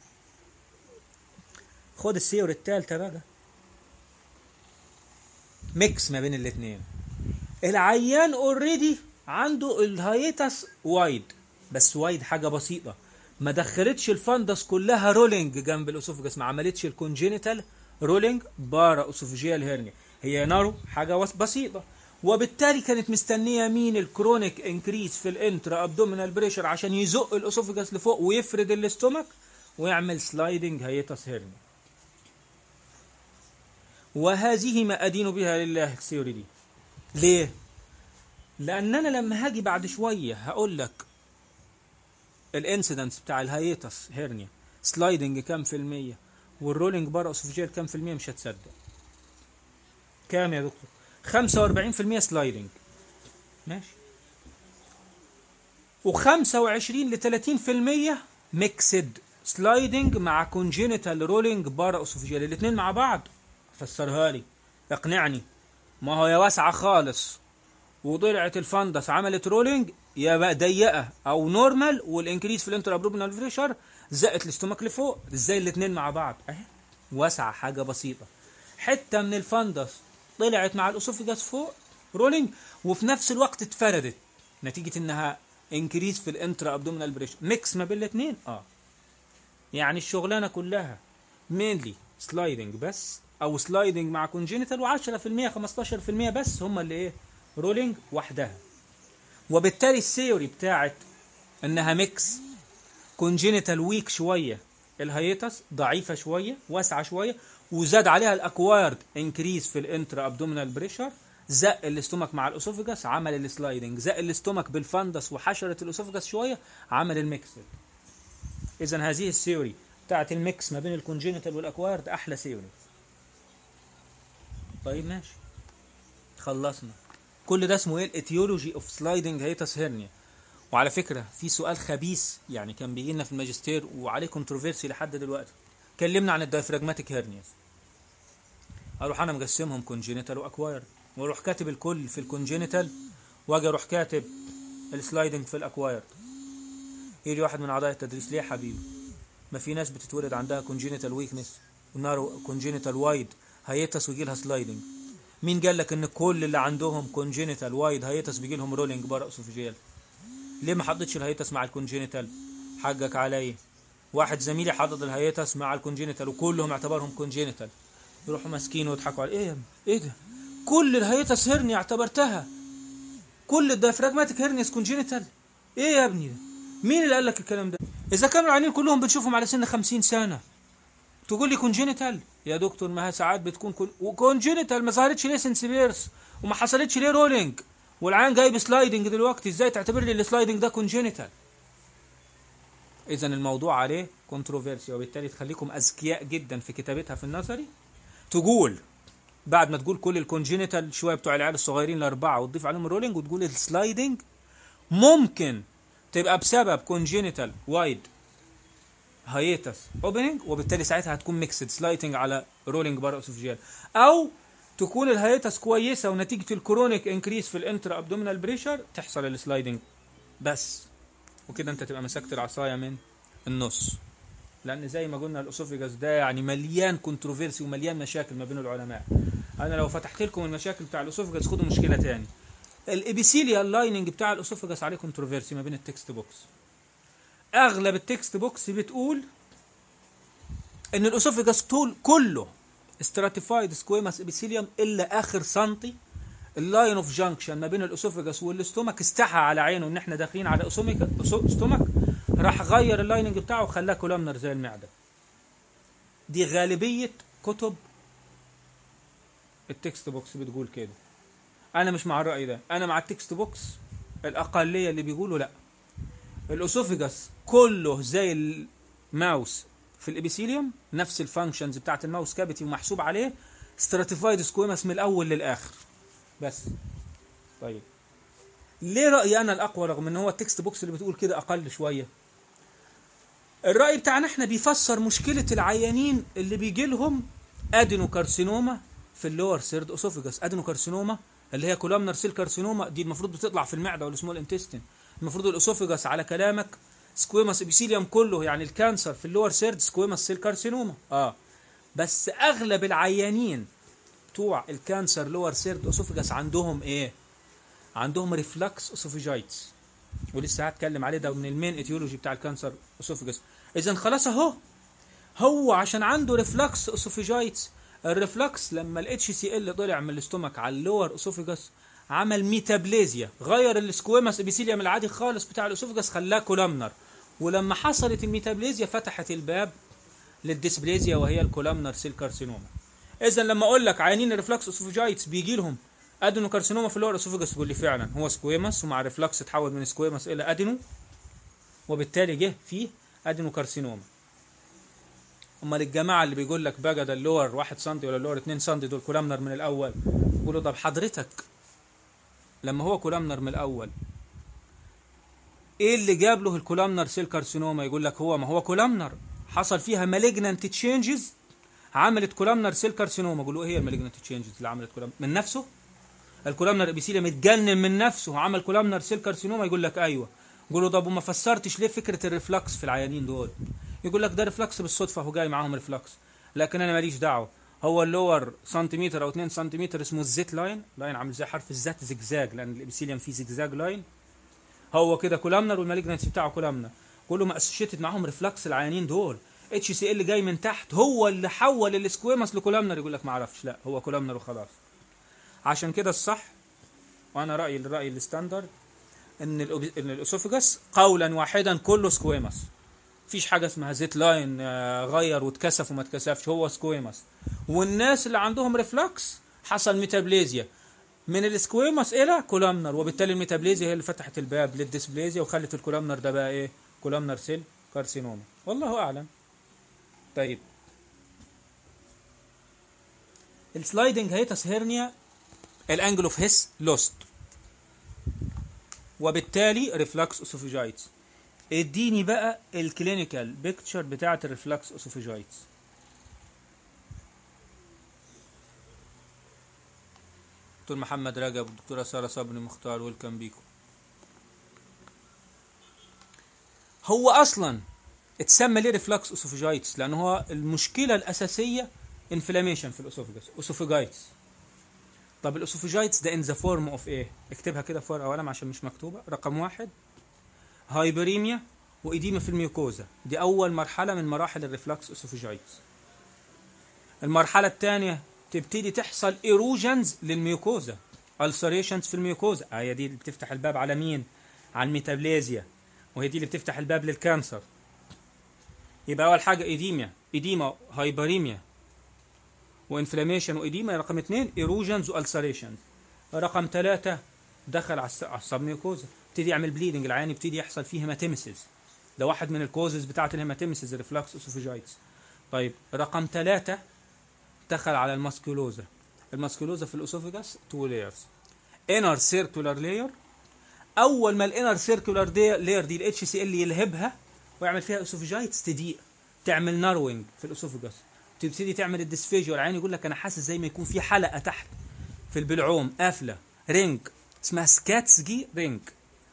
[SPEAKER 1] خد الثيوري الثالثه بقى ميكس ما بين الاثنين العيان اوريدي عنده الهايتس وايد بس وايد حاجه بسيطه ما دخلتش الفندس كلها رولينج جنب الاسوفجس ما عملتش الكونجينيتال رولينج بارا اسوفجيال هيرنيا هي نارو حاجه بسيطه وبالتالي كانت مستنيه مين الكرونيك انكريس في الانترا ابدومينال بريشر عشان يزق الاسوفجس لفوق ويفرد الاستومك ويعمل سلايدنج هيتس هيرنيا وهذه ما ادين بها لله الثيوري دي ليه لان انا لما هاجي بعد شويه هقول لك الانسيدنس بتاع الهايتس هيرنيا سلايدنج كام في المية والرولينج بار اسوفجيال كام في المية مش هتصدق كام يا دكتور 45% سلايدنج ماشي و25 ل 30% ميكسد سلايدنج مع كونجينيتال رولينج بار اسوفجيال الاثنين مع بعض فسرها لي اقنعني ما هو يا واسعه خالص وطلعت الفندس عملت رولينج يا بقى ضيقه او نورمال والانكريس في الانتر ابروبينال بريشر زقت الاستومك لفوق ازاي الاثنين مع بعض اهي واسعه حاجه بسيطه حته من الفندس طلعت مع الاسوفجاس فوق رولينج وفي نفس الوقت اتفردت نتيجه انها انكريز في الانترا ابدومينال بريشر ميكس ما بين الاثنين اه يعني الشغلانه كلها مينلي سلايدنج بس او سلايدنج مع كونجينيتال و10% 15% بس هم اللي ايه رولينج وحدها وبالتالي الثيوري بتاعت انها ميكس كونجينيتال ويك شويه الهيتس ضعيفه شويه واسعه شويه وزاد عليها الاكوايرد انكريز في الانترا ابدومينال بريشر زق الاستومك مع الاسوفجاس عمل السلايدنج زق الاستومك بالفندس وحشره الاسوفجاس شويه عمل الميكس اذا هذه الثيوري بتاعت الميكس ما بين الكونجينيتال والاكوايرد احلى ثيوري طيب ماشي خلصنا كل ده اسمه ايه الاتيولوجي اوف سلايدنج هيتس هيرنيا وعلى فكره في سؤال خبيث يعني كان بيجي لنا في الماجستير وعليه كونتروفيرسي لحد دلوقتي كلمنا عن الدايفراجماتيك هيرنياز اروح انا مقسمهم كونجينيتال واكوايرد واروح كاتب الكل في الكونجينيتال واجي اروح كاتب السلايدنج في الاكوايرد يجي واحد من اعضاء التدريس ليه يا حبيبي ما في ناس بتتولد عندها كونجينيتال ويكنس ونارو كونجينيتال وايد هيتس ويجي لها سلايدنج مين قال لك ان كل اللي عندهم كونجينيتال وايد هيتس بيجي لهم رولينج بره اسوفيجيال ليه ما حطيتش الهيتس مع الكونجينيتال حقك عليا واحد زميلي حاطط الهيتس مع الكونجينيتال وكلهم اعتبرهم كونجينيتال يروحوا ماسكين ويضحكوا عليه ايه يا ابني؟ ايه ده كل الهيتس هيرني اعتبرتها كل الدايفراجماتيك هيرنيس كونجينيتال ايه يا ابني ده مين اللي قال لك الكلام ده اذا كانوا العيانين كلهم بنشوفهم على سن 50 سنه تقول لي كونجينيتال يا دكتور ما هي ساعات بتكون كون... وكونجينيتال ما ظهرتش ليه سنسبيرس وما حصلتش ليه رولينج والعيان جايب سلايدنج دلوقتي ازاي تعتبر لي السلايدنج ده كونجينيتال اذا الموضوع عليه كونتروفيرسي وبالتالي تخليكم اذكياء جدا في كتابتها في النظري تقول بعد ما تقول كل الكونجينيتال شويه بتوع العيال الصغيرين الاربعه وتضيف عليهم رولينج وتقول السلايدنج ممكن تبقى بسبب كونجينيتال وايد هايتس اوبننج وبالتالي ساعتها هتكون ميكسد سلايتنج على رولينج بار اسوفجيال او تكون الهايتس كويسه ونتيجه الكرونيك انكريس في الانترا ابدومينال بريشر تحصل السلايدنج بس وكده انت تبقى مسكت العصايه من النص لان زي ما قلنا الاسوفيجاس ده يعني مليان كونتروفيرسي ومليان مشاكل ما بين العلماء انا لو فتحت لكم المشاكل بتاع الاسوفيجاس خدوا مشكله تاني الابيثيليال لايننج بتاع الاسوفيجاس عليه كونتروفيرسي ما بين التكست بوكس اغلب التكست بوكس بتقول ان الاسوفيجاس طول كله استراتيفايد سكويماس ابيثيليوم الا اخر سنتي اللاين اوف جانكشن ما بين الاسوفيجاس والاستومك استحى على عينه ان احنا داخلين على اسوميك استومك راح غير اللايننج بتاعه وخلاه كولامنر زي المعده دي غالبيه كتب التكست بوكس بتقول كده انا مش مع الراي ده انا مع التكست بوكس الاقليه اللي بيقولوا لا الاسوفيجاس كله زي الماوس في الابيثيليوم نفس الفانكشنز بتاعت الماوس كافيتي ومحسوب عليه ستراتيفايد سكويماس من الاول للاخر بس طيب ليه رايي انا الاقوى رغم ان هو التكست بوكس اللي بتقول كده اقل شويه الراي بتاعنا احنا بيفسر مشكله العيانين اللي بيجي لهم ادينوكارسينوما في اللور سيرد اسوفيجاس ادينوكارسينوما اللي هي كولامنر سيل كارسينوما دي المفروض بتطلع في المعده والسمول انتستين المفروض الاسوفيجاس على كلامك سكويماس ابيثيليوم كله يعني الكانسر في اللور سيرد سكويماس سيل كارسينوما اه بس اغلب العيانين بتوع الكانسر لور سيرد اسوفيجاس عندهم ايه عندهم ريفلكس اسوفيجايتس ولسه هتكلم عليه ده من المين اتيولوجي بتاع الكانسر اسوفيجاس اذا خلاص اهو هو عشان عنده ريفلكس اسوفيجايتس الريفلكس لما الاتش سي ال طلع من الاستومك على اللور اسوفيجاس عمل ميتابليزيا غير السكويماس ابيثيليوم العادي خالص بتاع الاسوفيجاس خلاه كولامنر ولما حصلت الميتابليزيا فتحت الباب للديسبليزيا وهي الكولامنر سيل كارسينوما اذا لما اقول لك عيانين الريفلكس اسوفيجايتس بيجي لهم ادينو كارسينوما في اللور اسوفيجاس تقول لي فعلا هو سكويماس ومع ريفلكس تحول من سكويماس الى ادينو وبالتالي جه فيه ادينو كارسينوما امال الجماعه اللي بيقول لك بقى ده اللور 1 سم ولا اللور 2 سم دول كولامنر من الاول يقولوا طب حضرتك لما هو كولامنر من الاول ايه اللي جاب له الكولامنر سيل كارسينوما يقول لك هو ما هو كولامنر حصل فيها مالجنانت تشينجز عملت كولامنر سيل كارسينوما يقولوا ايه هي المالجنانت تشينجز اللي عملت كولامنر من نفسه الكولامنر ابيثيليوم اتجنن من نفسه وعمل كولامنر سيل كارسينوما يقول لك ايوه يقولوا طب وما فسرتش ليه فكره الريفلكس في العيانين دول يقول لك ده ريفلكس بالصدفه هو جاي معاهم ريفلكس لكن انا ماليش دعوه هو اللور سنتيمتر او 2 سنتيمتر اسمه الزيت لاين لاين عامل زي حرف الزات زجزاج لان الابيثيليوم فيه زجزاج لاين هو كده كولامنر والمالجنسي بتاعه كولامنر كله ما اسوشيتد معاهم ريفلكس العيانين دول اتش سي ال جاي من تحت هو اللي حول السكويمس لكولامنر يقول لك ما اعرفش لا هو كولامنر وخلاص عشان كده الصح وانا رايي الراي الستاندرد ان الأوب- ان الاسوفجس قولا واحدا كله سكويمس مفيش حاجه اسمها زيت لاين آه، غير واتكسف وما اتكسفش هو سكويمس والناس اللي عندهم ريفلكس حصل ميتابليزيا من السكويمس الى كولامنر وبالتالي الميتابليزيا هي اللي فتحت الباب للديسبليزيا وخلت الكولامنر ده بقى ايه كولامنر سيل كارسينوما والله اعلم طيب السلايدنج هيتس هيرنيا الانجل اوف هيس لوست وبالتالي ريفلكس اسوفيجايتس اديني بقى الكلينيكال بيكتشر بتاعه الريفلكس اسوفيجايتس دكتور محمد رجب والدكتوره ساره صبري مختار ويلكم بيكم هو اصلا اتسمى ليه ريفلكس اسوفيجايتس لان هو المشكله الاساسيه انفلاميشن في الاسوفيجاس اسوفيجايتس طب الاسوفيجايتس ده ان ذا فورم اوف ايه اكتبها كده في ورقه وقلم عشان مش مكتوبه رقم واحد هايبريميا وإديمة في الميوكوزا دي أول مرحلة من مراحل الريفلكس اسوفيجايتس المرحلة الثانية تبتدي تحصل ايروجنز للميوكوزا ulcerations في الميوكوزا آه هي دي اللي بتفتح الباب على مين على الميتابليزيا وهي دي اللي بتفتح الباب للكانسر يبقى أول حاجة إيديميا إيديما هايبريميا وانفلاميشن وإديما رقم اثنين ايروجنز والسريشنز رقم ثلاثة دخل على الس- على السبميوكوزا ابتدي يعمل بليدنج العيان يبتدي يحصل فيه هيماتيمسيس ده واحد من الكوزز بتاعة الهيماتيمسيس ريفلكس اسوفيجايتس طيب رقم ثلاثة دخل على الماسكولوزا الماسكولوزا في الاسوفيجاس تو لايرز انر سيركولار لاير اول ما الانر سيركولار لاير دي الاتش سي ال يلهبها ويعمل فيها اسوفيجايتس تضيق تعمل ناروينج في الاسوفيجاس تبتدي تعمل الديسفيجيا والعين يقول لك انا حاسس زي ما يكون في حلقه تحت في البلعوم قافله رينج اسمها سكاتسجي رينج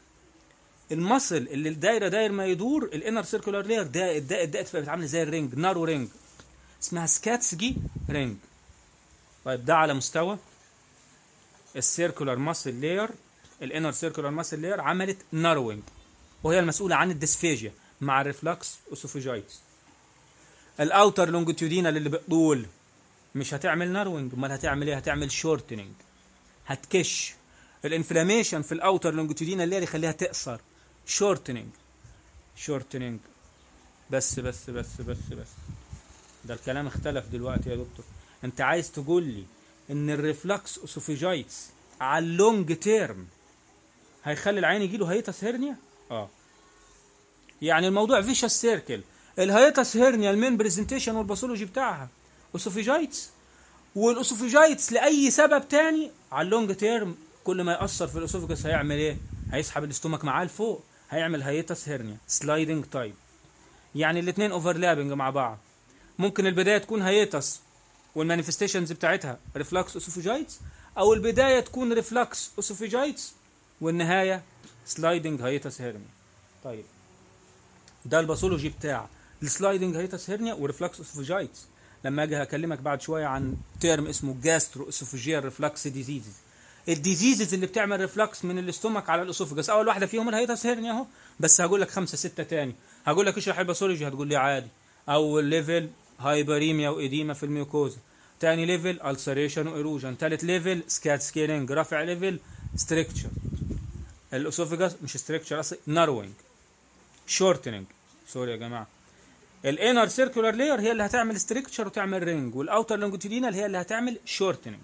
[SPEAKER 1] المصل اللي الدايره داير ما يدور الانر سيركولار لاير ده الداء الداء تبقى بتعمل زي الرينج نارو رينج اسمها سكاتسجي رينج طيب ده على مستوى السيركولار ماسل لاير الانر سيركولار ماسل لاير عملت ناروينج وهي المسؤوله عن الديسفيجيا مع الريفلكس اسوفيجايتس الاوتر لونجيتيودينال اللي بطول مش هتعمل ناروينج امال هتعمل ايه هتعمل شورتنينج هتكش الانفلاميشن في الاوتر لونجيتيودينال اللي يخليها تقصر شورتنينج شورتنينج بس بس بس بس بس ده الكلام اختلف دلوقتي يا دكتور انت عايز تقول لي ان الريفلكس اسوفيجايتس على اللونج تيرم هيخلي العين يجيله هيتس هيرنيا اه يعني الموضوع فيشس سيركل الهيتس هيرنيا المين برزنتيشن والباثولوجي بتاعها اسوفيجايتس والاسوفيجايتس لاي سبب تاني على اللونج تيرم كل ما ياثر في الاسوفيجاس هيعمل ايه هيسحب الاستومك معاه لفوق هيعمل هيتس هيرنيا سلايدنج تايب يعني الاثنين اوفرلابنج مع بعض ممكن البدايه تكون هيتس والمانيفستيشنز بتاعتها ريفلكس اسوفيجايتس او البدايه تكون ريفلكس اسوفيجايتس والنهايه سلايدنج هيتس هيرنيا طيب ده الباثولوجي بتاع السلايدنج هيتس هيرنيا وريفلكس اسوفيجايتس لما اجي هكلمك بعد شويه عن تيرم اسمه جاسترو اسوفيجيال ريفلكس ديزيزز الديزيزز اللي بتعمل ريفلكس من الاستومك على الاسوفجس اول واحده فيهم الهيتس هيرنيا اهو بس هقول لك خمسه سته تاني هقول لك اشرح الباثولوجي هتقول لي عادي اول ليفل هايبريميا واديما في الميوكوزا تاني ليفل السريشن وايروجن تالت ليفل سكات سكيلينج رافع ليفل ستريكتشر الاسوفجس مش ستريكتشر اصلا ناروينج شورتنينج سوري يا جماعه الانر سيركولار لاير هي اللي هتعمل ستريكتشر وتعمل رينج والاوتر لونجيتودينال هي اللي هتعمل شورتنينج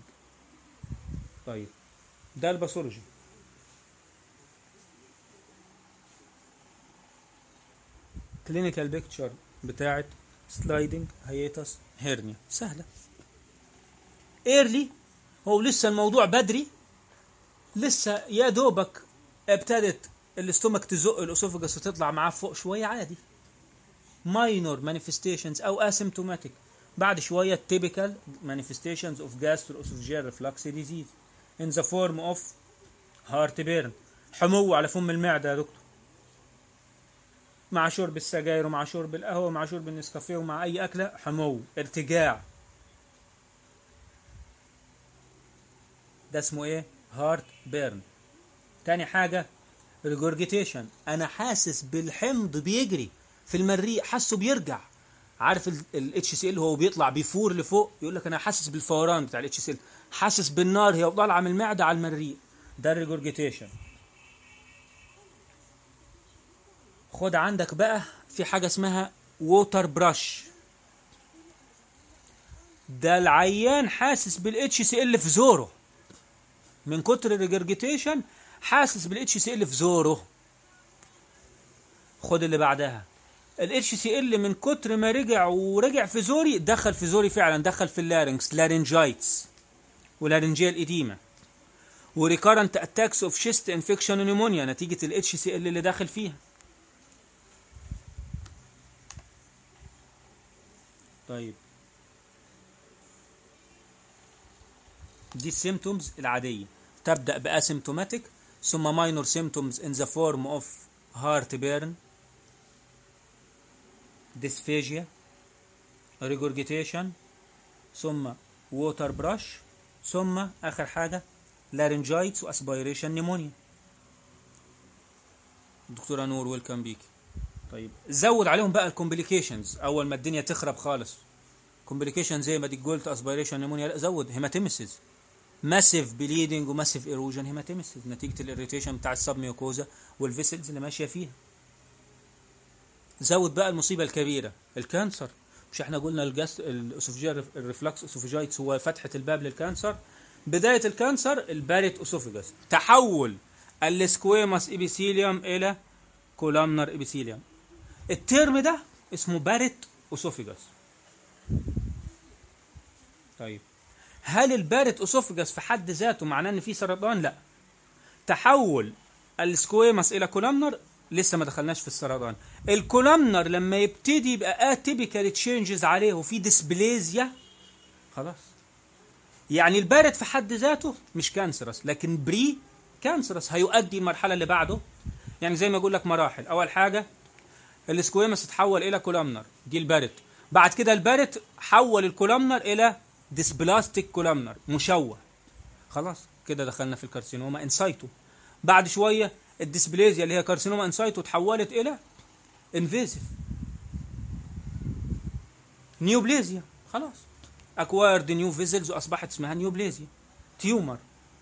[SPEAKER 1] طيب ده الباثولوجي كلينيكال بيكتشر بتاعت سلايدنج هيتس هيرنيا سهله ايرلي هو لسه الموضوع بدري لسه يا دوبك ابتدت الاستومك تزق الاسوفجس وتطلع معاه فوق شويه عادي minor manifestations او asymptomatic بعد شويه typical manifestations of gastroesophageal reflux disease in the form of heartburn حمو على فم المعده يا دكتور مع شرب السجاير ومع شرب القهوه ومع شرب النسكافيه ومع اي اكله حمو ارتجاع ده اسمه ايه هارت بيرن تاني حاجه ريجورجيتيشن انا حاسس بالحمض بيجري في المريء حاسه بيرجع عارف الاتش سي ال هو بيطلع بيفور لفوق يقول لك انا حاسس بالفوران بتاع الاتش سي ال حاسس بالنار هي طالعه من المعده على المريء ده الريجورجيتيشن خد عندك بقى في حاجه اسمها ووتر براش ده العيان حاسس بالاتش سي ال في زوره من كتر الريجرجيتيشن حاسس بالاتش سي ال في زوره خد اللي بعدها الاتش سي ال من كتر ما رجع ورجع في زوري دخل في زوري فعلا دخل في اللارنكس لارنجايتس ولارنجيال اديما وريكارنت اتاكس اوف شيست انفكشن ونيمونيا نتيجه الاتش سي ال اللي داخل فيها طيب دي السيمتومز العادية تبدأ بأسيمتوماتيك ثم minor symptoms in the form of heartburn dysphagia regurgitation ثم water brush ثم آخر حاجة laryngitis وaspiration pneumonia دكتورة نور ويلكم بيكي طيب زود عليهم بقى الكومبليكيشنز اول ما الدنيا تخرب خالص كومبليكيشن زي ما دي قلت اسبيريشن نيمونيا لا زود هيماتيمسيس ماسيف بليدنج وماسيف ايروجن هيماتيمسيس نتيجه الاريتيشن بتاع السبميوكوزا والفيسلز اللي ماشيه فيها زود بقى المصيبه الكبيره الكانسر مش احنا قلنا الجاست الاسوفجيال الريفلكس اسوفجايتس هو فتحه الباب للكانسر بدايه الكانسر الباريت اسوفجاس تحول السكويماس ابيثيليوم الى كولامنر ابيثيليوم الترم ده اسمه بارت اسوفيجاس طيب هل البارت اسوفيجاس في حد ذاته معناه ان في سرطان لا تحول السكويماس الى كولامنر لسه ما دخلناش في السرطان الكولامنر لما يبتدي يبقى اتيبيكال تشينجز عليه وفي ديسبليزيا خلاص يعني البارد في حد ذاته مش كانسرس لكن بري كانسرس هيؤدي المرحله اللي بعده يعني زي ما اقول لك مراحل اول حاجه السكويمس اتحول الى كولامنر دي البارت بعد كده البارت حول الكولامنر الى ديسبلاستيك كولامنر مشوه خلاص كده دخلنا في الكارسينوما انسايتو بعد شويه الديسبليزيا اللي هي كارسينوما انسايتو اتحولت الى انفيزيف نيوبليزيا خلاص اكوايرد نيو فيزلز واصبحت اسمها نيوبليزيا تيومر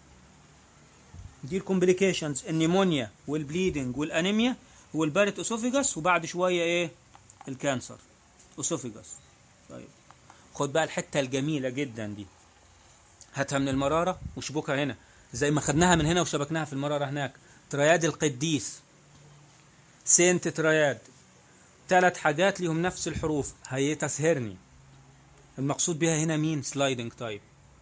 [SPEAKER 1] دي الكومبليكيشنز النيمونيا والبليدنج والانيميا والبارت اسوفيجاس وبعد شويه ايه الكانسر اسوفيجاس طيب خد بقى الحته الجميله جدا دي هاتها من المراره وشبكها هنا زي ما خدناها من هنا وشبكناها في المراره هناك ترياد القديس سينت ترياد ثلاث حاجات ليهم نفس الحروف هيتس هيرني المقصود بها هنا مين سلايدنج تايب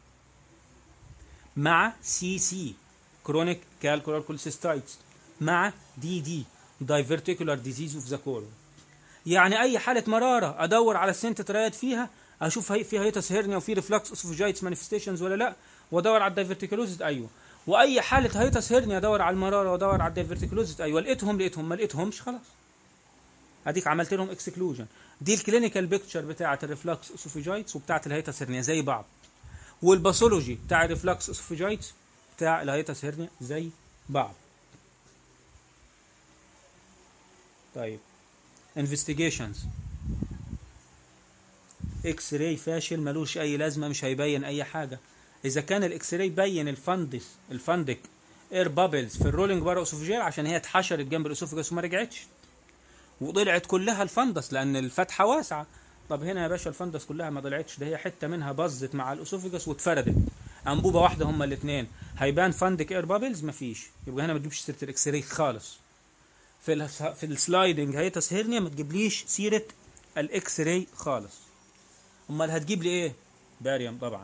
[SPEAKER 1] مع سي سي كرونيك كالكولار كولسيستايتس مع دي دي دايفرتيكولار ديزيز اوف ذا كولون يعني اي حاله مراره ادور على السنت ترايد فيها اشوف هي فيها هيتس هيرنيا وفي ريفلكس اسوفجايتس مانيفستيشنز ولا لا وادور على الدايفرتيكولوزيس ايوه واي حاله هيتس هيرنيا ادور على المراره وادور على الدايفرتيكولوزيس ايوه لقيتهم لقيتهم ما لقيتهمش خلاص اديك عملت لهم اكسكلوجن دي الكلينيكال بيكتشر بتاعه الريفلكس اسوفجايتس وبتاعه الهيتس هيرنيا زي بعض والباثولوجي بتاع الريفلكس اسوفجايتس بتاع الهيتس هيرنيا زي بعض طيب انفستيجيشنز اكس راي فاشل ملوش اي لازمه مش هيبين اي حاجه اذا كان الاكس راي بين الفندس الفندك اير بابلز في الرولينج بارا اسوفجيال عشان هي اتحشرت جنب الاسوفجاس وما رجعتش وطلعت كلها الفندس لان الفتحه واسعه طب هنا يا باشا الفندس كلها ما طلعتش ده هي حته منها باظت مع الاسوفجاس واتفردت انبوبه واحده هما الاثنين هيبان فندك اير بابلز مفيش يبقى هنا ما تجيبش سيره الاكس راي خالص في ال في السلايدنج هيتس هيرنيا ما تجيبليش سيره الاكس راي خالص امال هتجيب لي ايه باريوم طبعا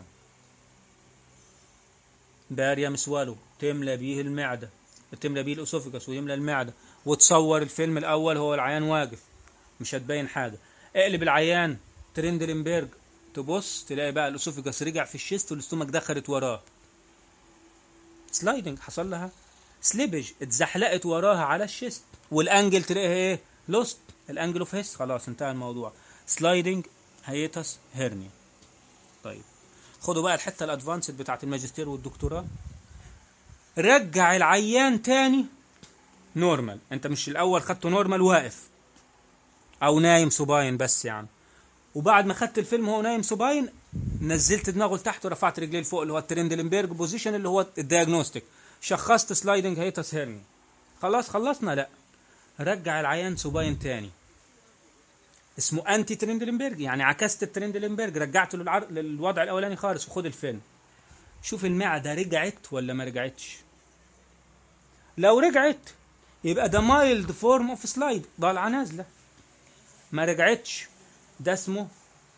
[SPEAKER 1] باريوم سوالو تملى بيه المعده تملى بيه الاسوفجس ويملى المعده وتصور الفيلم الاول هو العيان واقف مش هتبين حاجه اقلب العيان ترندلنبرج تبص تلاقي بقى الاسوفجس رجع في الشيست والاستومك دخلت وراه سلايدنج حصل لها سليبج اتزحلقت وراها على الشيست والانجل تلاقيها ايه لوست الانجل اوف هيس خلاص انتهى الموضوع سلايدنج هيتس هيرنيا طيب خدوا بقى الحته الادفانسد بتاعت الماجستير والدكتوراه رجع العيان تاني نورمال انت مش الاول خدته نورمال واقف او نايم سوباين بس يعني وبعد ما خدت الفيلم وهو نايم سوباين نزلت دماغه لتحت ورفعت رجليه لفوق اللي هو الترندلنبرج بوزيشن اللي هو الدياجنوستيك شخصت سلايدنج هيتس هيرني خلاص خلصنا لا رجع العيان سوباين تاني اسمه انتي ترندلنبرج يعني عكست الترندلنبرج رجعته للعر... للوضع الاولاني خالص وخد الفيلم شوف المعده رجعت ولا ما رجعتش لو رجعت يبقى ده مايلد فورم اوف سلايد ضالعه نازله ما رجعتش ده اسمه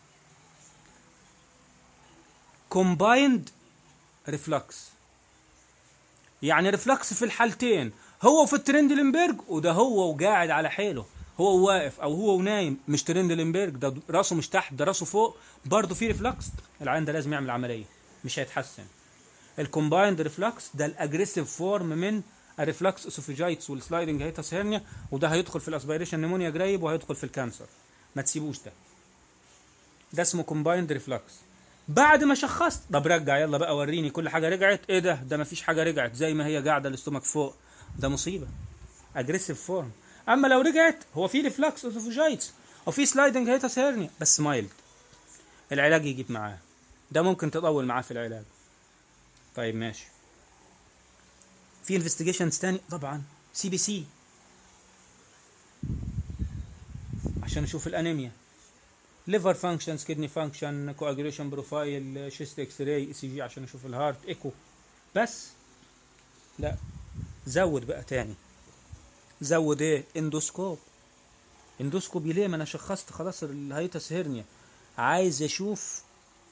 [SPEAKER 1] كومبايند ريفلكس يعني ريفلكس في الحالتين هو في الترندلنبرج وده هو وقاعد على حيله هو واقف او هو ونايم مش ترندلنبرج ده راسه مش تحت ده راسه فوق برضه في ريفلكس العين ده لازم يعمل عمليه مش هيتحسن الكومبايند ريفلكس ده الاجريسيف فورم من الريفلكس اسوفيجايتس والسلايدنج هيتس هيرنيا وده هيدخل في الاسبيريشن نيمونيا قريب وهيدخل في الكانسر ما تسيبوش ده ده اسمه كومبايند ريفلكس بعد ما شخصت طب رجع يلا بقى وريني كل حاجه رجعت ايه ده ده ما فيش حاجه رجعت زي ما هي قاعده الاستومك فوق ده مصيبه اجريسيف فورم اما لو رجعت هو في ريفلكس اسوفيجايتس وفي سلايدنج هيتس هيرنيا بس مايلد العلاج يجيب معاه ده ممكن تطول معاه في العلاج طيب ماشي في انفستيجيشنز تاني طبعا سي بي سي عشان نشوف الانيميا ليفر فانكشنز كدني فانكشن كواجريشن بروفايل شيست اكس راي اي سي جي عشان نشوف الهارت ايكو بس لا زود بقى تاني زود ايه اندوسكوب اندوسكوب ليه ما انا شخصت خلاص الهيتس هيرنيا عايز اشوف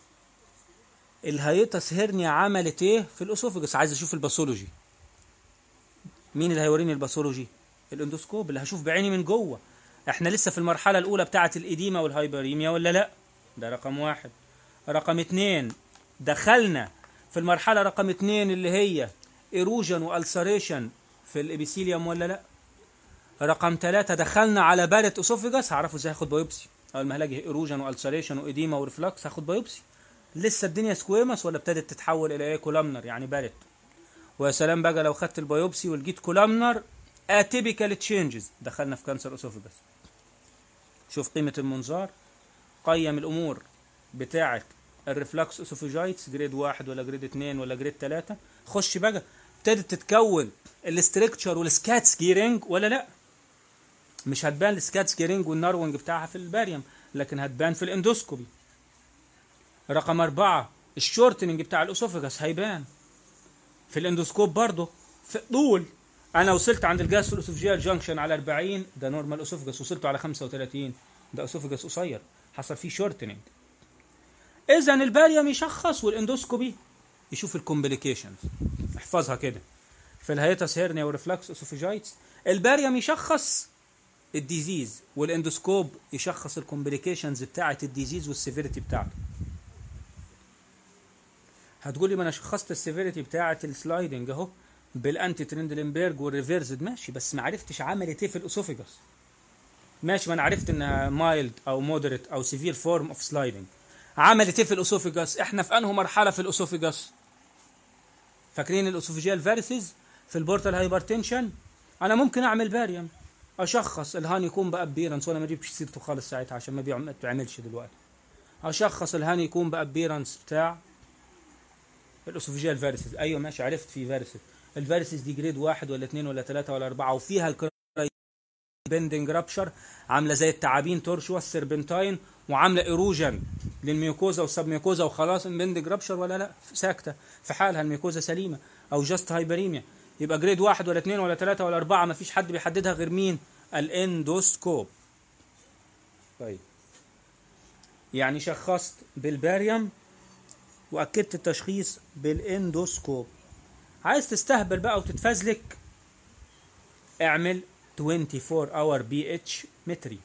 [SPEAKER 1] الهيتس هيرنيا عملت ايه في الاسوفجس عايز اشوف الباثولوجي مين اللي هيوريني الباثولوجي الاندوسكوب اللي هشوف بعيني من جوه احنا لسه في المرحله الاولى بتاعه الاديمه والهايبريميا ولا لا ده رقم واحد رقم اتنين دخلنا في المرحله رقم اتنين اللي هي ايروجن والسريشن في الابيثيليوم ولا لا رقم ثلاثة دخلنا على بارت اسوفيجاس هعرفوا ازاي هاخد بايوبسي اول ما هلاقي ايروجن والسريشن واديما وريفلكس هاخد بايوبسي لسه الدنيا سكويمس ولا ابتدت تتحول الى ايه كولامنر يعني بارت ويا سلام بقى لو خدت البيوبسي ولقيت كولامنر اتيبيكال تشينجز دخلنا في كانسر اسوفيجاس شوف قيمة المنظار قيم الامور بتاعة الريفلكس اسوفيجايتس جريد واحد ولا جريد اتنين ولا جريد تلاتة خش بقى ابتدت تتكون الاستركتشر والسكاتس جيرنج ولا لا مش هتبان السكاتس جيرنج والنارونج بتاعها في الباريوم لكن هتبان في الاندوسكوبي رقم أربعة الشورتنج بتاع الأسوفجس هيبان في الاندوسكوب برضه في طول أنا وصلت عند الجاس الأسوفجيال جانكشن على 40 ده نورمال أسوفجس وصلت على 35 ده أسوفجس قصير حصل فيه شورتنج إذا الباريوم يشخص والاندوسكوبي يشوف الكومبليكيشنز احفظها كده في الهيتس هيرنيا وريفلكس اسوفيجايتس الباريوم يشخص الديزيز والاندوسكوب يشخص الكومبليكيشنز بتاعه الديزيز والسيفيريتي بتاعته هتقول لي ما انا شخصت السيفيريتي بتاعه السلايدنج اهو بالانتي ترندلنبرج والريفيرزد ماشي بس ما عرفتش عملت ايه في الاسوفيجاس ماشي ما انا عرفت انها مايلد او مودريت او سيفير فورم اوف سلايدنج عملت ايه في الاسوفيجاس احنا في انه مرحله في الاسوفيجاس فاكرين الاسوفيجيال فارسز في البورتال هايبرتنشن انا ممكن اعمل باريوم اشخص الهاني يكون بابيرنس وانا ما اجيبش سيرته خالص ساعتها عشان ما بيعم- ما بتعملش دلوقتي اشخص الهاني يكون بابيرنس بتاع الاسوفيجيال فارسز ايوه ماشي عرفت في فارسز الفارسز دي جريد واحد ولا اثنين ولا ثلاثه ولا اربعه وفيها بندنج رابشر عامله زي التعابين تورشوا السربنتاين وعامله ايروجن للميوكوزا والسبميوكوزا وخلاص البندنج رابشر ولا لا ساكته في حالها الميوكوزا سليمه او جاست هايبريميا يبقى جريد واحد ولا اثنين ولا ثلاثه ولا اربعه ما فيش حد بيحددها غير مين الاندوسكوب طيب يعني شخصت بالباريوم واكدت التشخيص بالاندوسكوب عايز تستهبل بقى وتتفزلك اعمل 24 اور بي اتش متري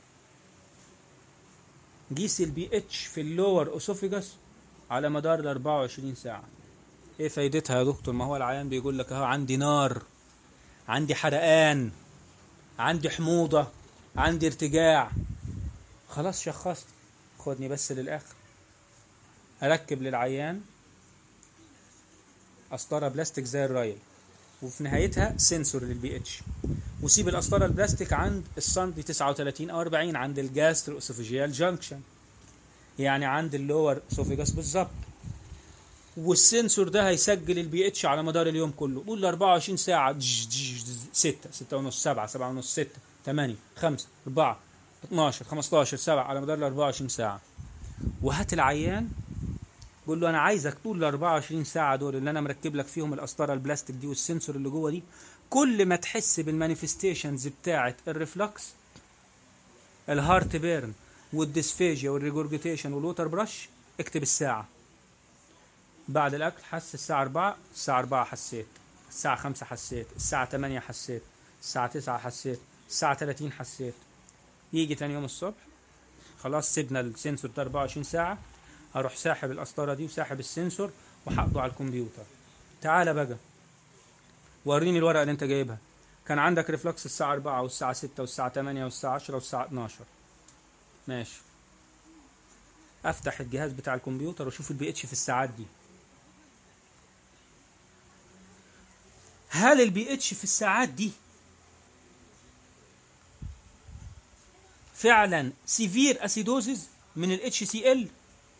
[SPEAKER 1] قيس البي اتش في اللور اسوفيجاس على مدار ال 24 ساعه ايه فايدتها يا دكتور ما هو العيان بيقول لك اهو عندي نار عندي حرقان عندي حموضه عندي ارتجاع خلاص شخصت خدني بس للاخر اركب للعيان قسطره بلاستيك زي الرايل وفي نهايتها سنسور للبي اتش وسيب القسطره البلاستيك عند السنتي 39 او 40 عند الجاسترو اسوفيجيال جانكشن يعني عند اللور اسوفيجاس بالظبط والسنسور ده هيسجل البي اتش على مدار اليوم كله قول ل 24 ساعه 6 6 ونص 7 7 ونص 6 8 5 4 12 15 7 على مدار ال 24 ساعه وهات العيان قول له انا عايزك طول ال 24 ساعه دول اللي انا مركب لك فيهم القسطره البلاستيك دي والسنسور اللي جوه دي كل ما تحس بالمانيفستيشنز بتاعه الريفلكس الهارت بيرن والديسفيجيا والريجورجيتيشن والوتر برش اكتب الساعه بعد الاكل حس الساعه 4 الساعه 4 حسيت الساعه 5 حسيت الساعه 8 حسيت الساعه 9 حسيت الساعه 30 حسيت يجي تاني يوم الصبح خلاص سيبنا السنسور ده 24 ساعه اروح ساحب القسطره دي وساحب السنسور وحطه على الكمبيوتر تعالى بقى وريني الورقه اللي انت جايبها كان عندك ريفلكس الساعه 4 والساعه 6 والساعه 8 والساعه 10 والساعه 12 ماشي افتح الجهاز بتاع الكمبيوتر واشوف البي اتش في الساعات دي هل البي اتش في الساعات دي فعلا سيفير اسيدوزز من الاتش سي ال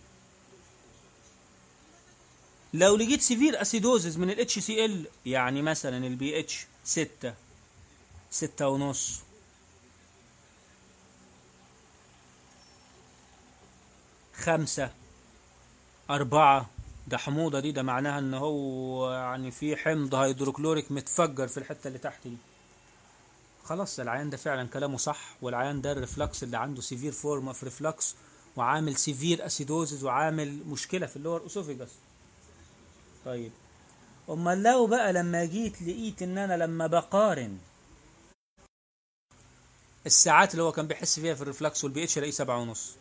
[SPEAKER 1] لو لقيت سيفير اسيدوزز من الاتش سي ال يعني مثلا البي اتش 6 6 ونص خمسة أربعة ده حموضة دي ده معناها إن هو يعني في حمض هيدروكلوريك متفجر في الحتة اللي تحت دي خلاص العيان ده فعلا كلامه صح والعيان ده الريفلكس اللي عنده سيفير فورم اوف ريفلكس وعامل سيفير اسيدوزز وعامل مشكلة في اللور اسوفيجاس طيب امال لو بقى لما جيت لقيت ان انا لما بقارن الساعات اللي هو كان بيحس فيها في الريفلكس والبي اتش الاقيه سبعة ونص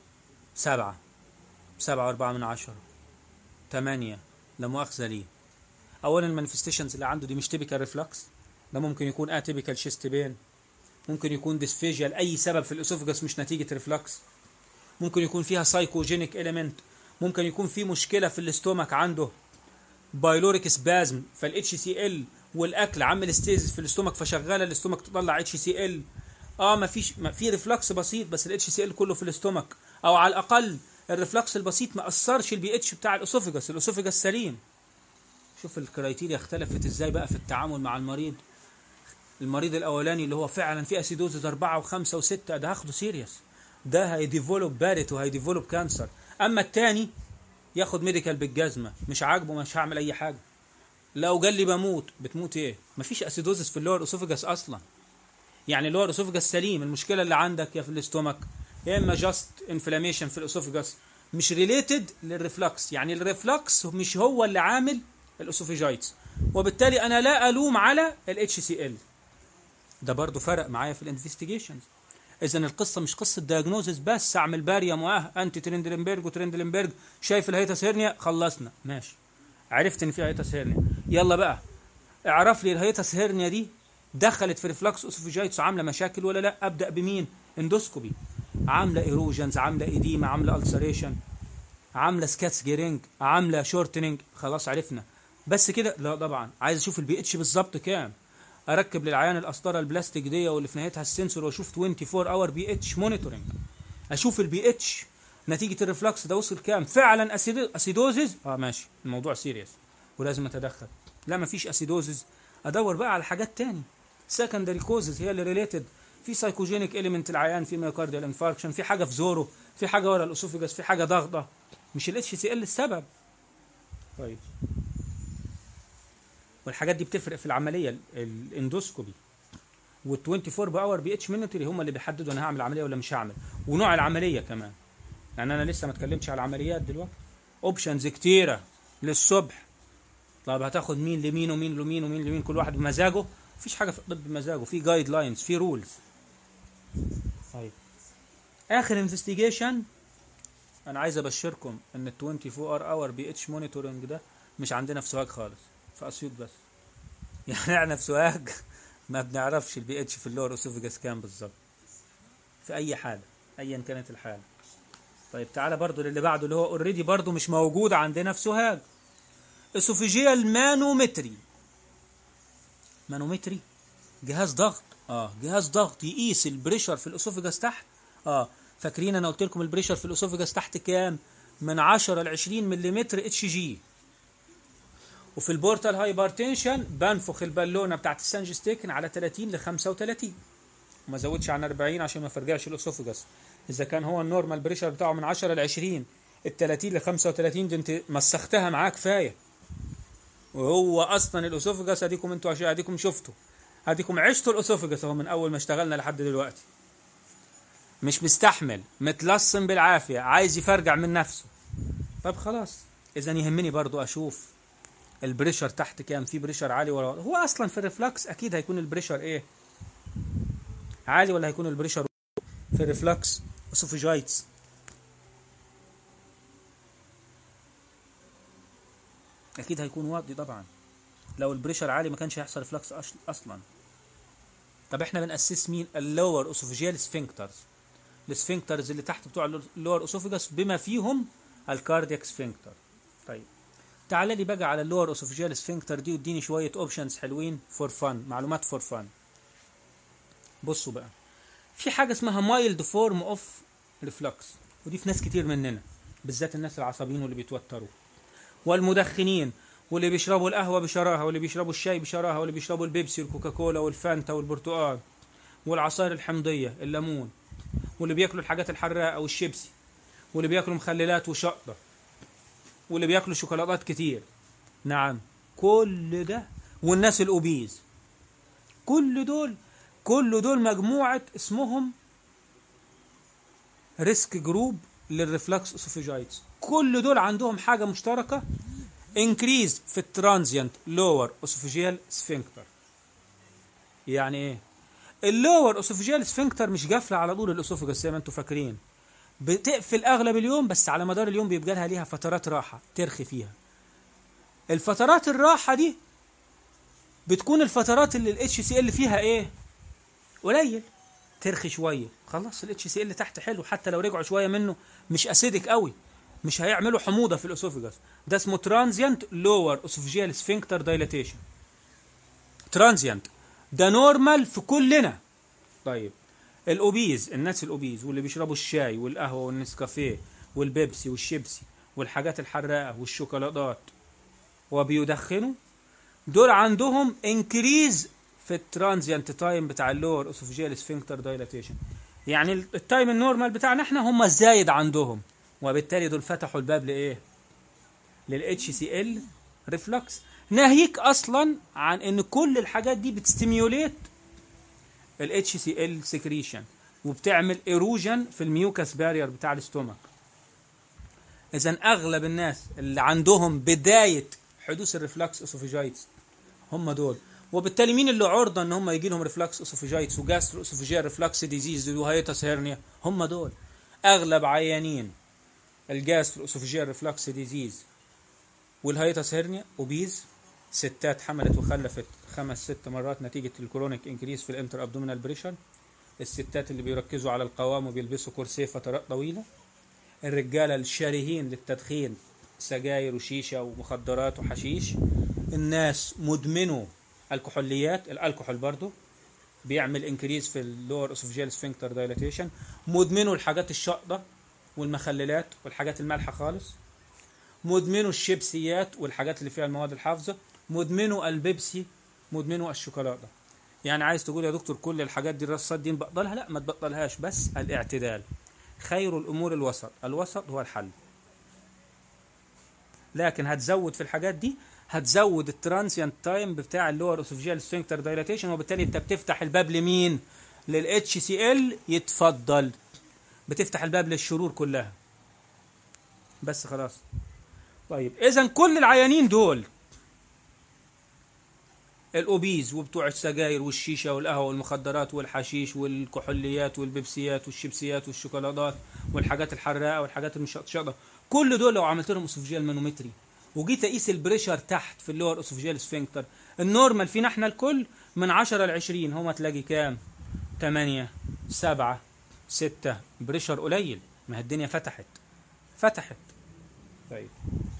[SPEAKER 1] سبعة سبعة وأربعة من عشرة تمانية لا مؤاخذة ليه أولا المانيفستيشنز اللي عنده دي مش تيبيكال ريفلكس ده ممكن يكون اتيبيكال شيست بين ممكن يكون ديسفيجيا لأي سبب في الأسوفجس مش نتيجة ريفلكس ممكن يكون فيها سايكوجينيك إليمنت ممكن يكون في مشكلة في الاستومك عنده بايلوريك سبازم فالاتش سي ال والاكل عامل ستيزس في الاستومك فشغاله الاستومك تطلع اتش سي ال اه ما فيش ما في ريفلكس بسيط بس الاتش سي ال كله في الاستومك او على الاقل الريفلكس البسيط ما اثرش البي اتش بتاع الاسوفجس الاسوفجس سليم شوف الكرايتيريا اختلفت ازاي بقى في التعامل مع المريض المريض الاولاني اللي هو فعلا فيه اسيدوزز أربعة وخمسة وستة ده هاخده سيريس ده هيديفلوب بارت وهيديفلوب كانسر اما التاني ياخد ميديكال بالجزمه مش عاجبه مش هعمل اي حاجه لو قال لي بموت بتموت ايه مفيش اسيدوزس في اللور اسوفجس اصلا يعني اللور اسوفجس سليم المشكله اللي عندك يا في الاستومك يا اما جاست انفلاميشن في الاسوفجس مش ريليتد للريفلكس يعني الريفلكس مش هو اللي عامل الاسوفيجايتس وبالتالي انا لا الوم على الاتش سي ال ده برضو فرق معايا في الانفستيجيشنز اذا القصه مش قصه دايجنوزس بس اعمل باريوم واه انتي ترندلنبرج وترندلنبرج شايف الهيتس هيرنيا خلصنا ماشي عرفت ان في هيتس هيرنيا يلا بقى اعرف لي الهيتس هيرنيا دي دخلت في ريفلكس اسوفيجايتس وعامله مشاكل ولا لا ابدا بمين اندوسكوبي عامله ايروجنز عامله ايديما عامله السريشن عامله سكاتس جيرنج عامله شورتنينج خلاص عرفنا بس كده لا طبعا عايز اشوف البي اتش بالظبط كام اركب للعيان القسطره البلاستيك دي واللي في نهايتها السنسور واشوف 24 اور بي اتش مونيتورنج اشوف البي اتش نتيجه الريفلكس ده وصل كام فعلا أسيدو اسيدوزز اه ماشي الموضوع سيريس ولازم اتدخل لا مفيش اسيدوزز ادور بقى على حاجات تاني سكندري كوزز هي اللي ريليتد في سايكوجينيك اليمنت العيان في ميوكارديال انفاركشن في حاجه في زوره في حاجه ورا الاسوفجس في حاجه ضغطه مش الاتش سي ال السبب طيب والحاجات دي بتفرق في العمليه الاندوسكوبي وال 24 باور بي اتش مينيتري هم اللي بيحددوا انا هعمل عمليه ولا مش هعمل ونوع العمليه كمان يعني انا لسه ما اتكلمتش على العمليات دلوقتي اوبشنز كتيره للصبح طب هتاخد مين لمين ومين لمين ومين لمين كل واحد بمزاجه مفيش حاجه في الطب بمزاجه في جايد لاينز في رولز طيب اخر انفستيجيشن انا عايز ابشركم ان ال 24 اور بي اتش مونيتورنج ده مش عندنا في سوهاج خالص في اسيوط بس يعني احنا في سوهاج ما بنعرفش البي اتش في اللور اسوفيجاس كام بالظبط في اي حاله ايا كانت الحاله طيب تعالى برضو للي بعده اللي هو اوريدي برضو مش موجود عندنا في سوهاج اسوفيجيال مانومتري مانومتري جهاز ضغط اه جهاز ضغط يقيس البريشر في الاسوفجاس تحت اه فاكرين انا قلت لكم البريشر في الاسوفجاس تحت كام من 10 ل 20 ملم اتش جي وفي البورتال هايبرتنشن بنفخ البالونه بتاعت السانجستيكن على 30 ل 35 وما زودش عن 40 عشان ما فرجعش الاسوفجاس اذا كان هو النورمال بريشر بتاعه من 10 ل 20 ال 30 ل 35 دي انت مسختها معاه كفايه وهو اصلا الاسوفجاس اديكم انتوا عشان اديكم شفتوا اديكم عشتوا الاسوفجاس اهو من اول ما اشتغلنا لحد دلوقتي مش مستحمل متلصم بالعافيه عايز يفرجع من نفسه طب خلاص اذا يهمني برضو اشوف البريشر تحت كام في بريشر عالي ولا هو اصلا في الريفلكس اكيد هيكون البريشر ايه عالي ولا هيكون البريشر في الريفلكس اسوفيجايتس اكيد هيكون واطي طبعا لو البريشر عالي ما كانش هيحصل ريفلكس اصلا طب احنا بنأسس مين اللور اسوفيجيال سفنكترز السفنكترز اللي تحت بتوع اللور اسوفيجاس بما فيهم الكاردياك سفنكتر طيب تعال لي بقى على اللور اسوفيجيال سفنكتر دي واديني شويه اوبشنز حلوين فور فان معلومات فور فان بصوا بقى في حاجه اسمها مايلد فورم اوف ريفلكس ودي في ناس كتير مننا بالذات الناس العصبيين واللي بيتوتروا والمدخنين واللي بيشربوا القهوه بشراهه واللي بيشربوا الشاي بشراهه واللي بيشربوا البيبسي والكوكاكولا والفانتا والبرتقال والعصائر الحمضيه الليمون واللي بياكلوا الحاجات الحراقه والشيبسي واللي بياكلوا مخللات وشطه واللي بياكلوا شوكولاتات كتير نعم كل ده والناس الاوبيز كل دول كل دول مجموعه اسمهم ريسك جروب للريفلكس اسوفيجايتس كل دول عندهم حاجه مشتركه انكريز في الترانزيانت لور اسوفيجيال سفنكتر يعني ايه اللور اسوفيجيال سفنكتر مش قافله على طول الاسوفجس زي ما انتم فاكرين بتقفل اغلب اليوم بس على مدار اليوم بيبقى لها ليها فترات راحه ترخي فيها الفترات الراحه دي بتكون الفترات اللي الاتش سي ال فيها ايه قليل ترخي شويه خلاص الاتش سي ال تحت حلو حتى لو رجعوا شويه منه مش اسيدك قوي مش هيعملوا حموضه في الاسوفجس ده اسمه ترانزيانت لور اسوفجيال سفنكتر دايلاتيشن ترانزيانت ده نورمال في كلنا طيب الاوبيز الناس الاوبيز واللي بيشربوا الشاي والقهوه والنسكافيه والبيبسي والشيبسي والحاجات الحراقه والشوكولاتات وبيدخنوا دول عندهم انكريز في الترانزيانت تايم بتاع اللور اسوفجيال سفنكتر دايلاتيشن يعني التايم النورمال بتاعنا احنا هم الزايد عندهم وبالتالي دول فتحوا الباب لايه للاتش سي ال ريفلكس ناهيك اصلا عن ان كل الحاجات دي بتستيميوليت الاتش سي ال سكريشن وبتعمل ايروجن في الميوكاس بارير بتاع الاستومك اذا اغلب الناس اللي عندهم بدايه حدوث الريفلكس اسوفيجايتس هم دول وبالتالي مين اللي عرضه ان هم يجي لهم ريفلكس اسوفيجايتس وجاسترو اسوفيجيال ريفلكس ديزيز وهيتس هيرنيا هم دول اغلب عيانين الجاسترو اسوفيجيال ريفلكس ديزيز والهيتس هيرنيا اوبيز ستات حملت وخلفت خمس ست مرات نتيجة الكرونيك انكريس في الانتر ابدومينال بريشر الستات اللي بيركزوا على القوام وبيلبسوا كرسي فترات طويلة الرجالة الشارهين للتدخين سجاير وشيشة ومخدرات وحشيش الناس مدمنوا الكحوليات الكحول برضو بيعمل انكريز في اللور اسوفجيال سفنكتر دايلاتيشن مدمنوا الحاجات الشاطة والمخللات والحاجات المالحة خالص مدمنوا الشيبسيات والحاجات اللي فيها المواد الحافظة مدمنوا البيبسي مدمنوا الشوكولاتة يعني عايز تقول يا دكتور كل الحاجات دي الرصات دي نبطلها لا ما تبطلهاش بس الاعتدال خير الامور الوسط الوسط هو الحل لكن هتزود في الحاجات دي هتزود الترانسيانت تايم بتاع اللور اسوفجيال سفنكتر دايلاتيشن وبالتالي انت بتفتح الباب لمين للاتش سي ال يتفضل بتفتح الباب للشرور كلها بس خلاص طيب اذا كل العيانين دول الاوبيز وبتوع السجاير والشيشه والقهوه والمخدرات والحشيش والكحوليات والبيبسيات والشيبسيات والشوكولاتات والحاجات الحراقه والحاجات المشطشطه كل دول لو عملت لهم اسوفجيال مانومتري وجيت اقيس البريشر تحت في اللور اسوفجيال سفنكتر النورمال فينا احنا الكل من 10 ل 20 هما تلاقي كام 8 7 ستة بريشر قليل ما هي الدنيا فتحت فتحت طيب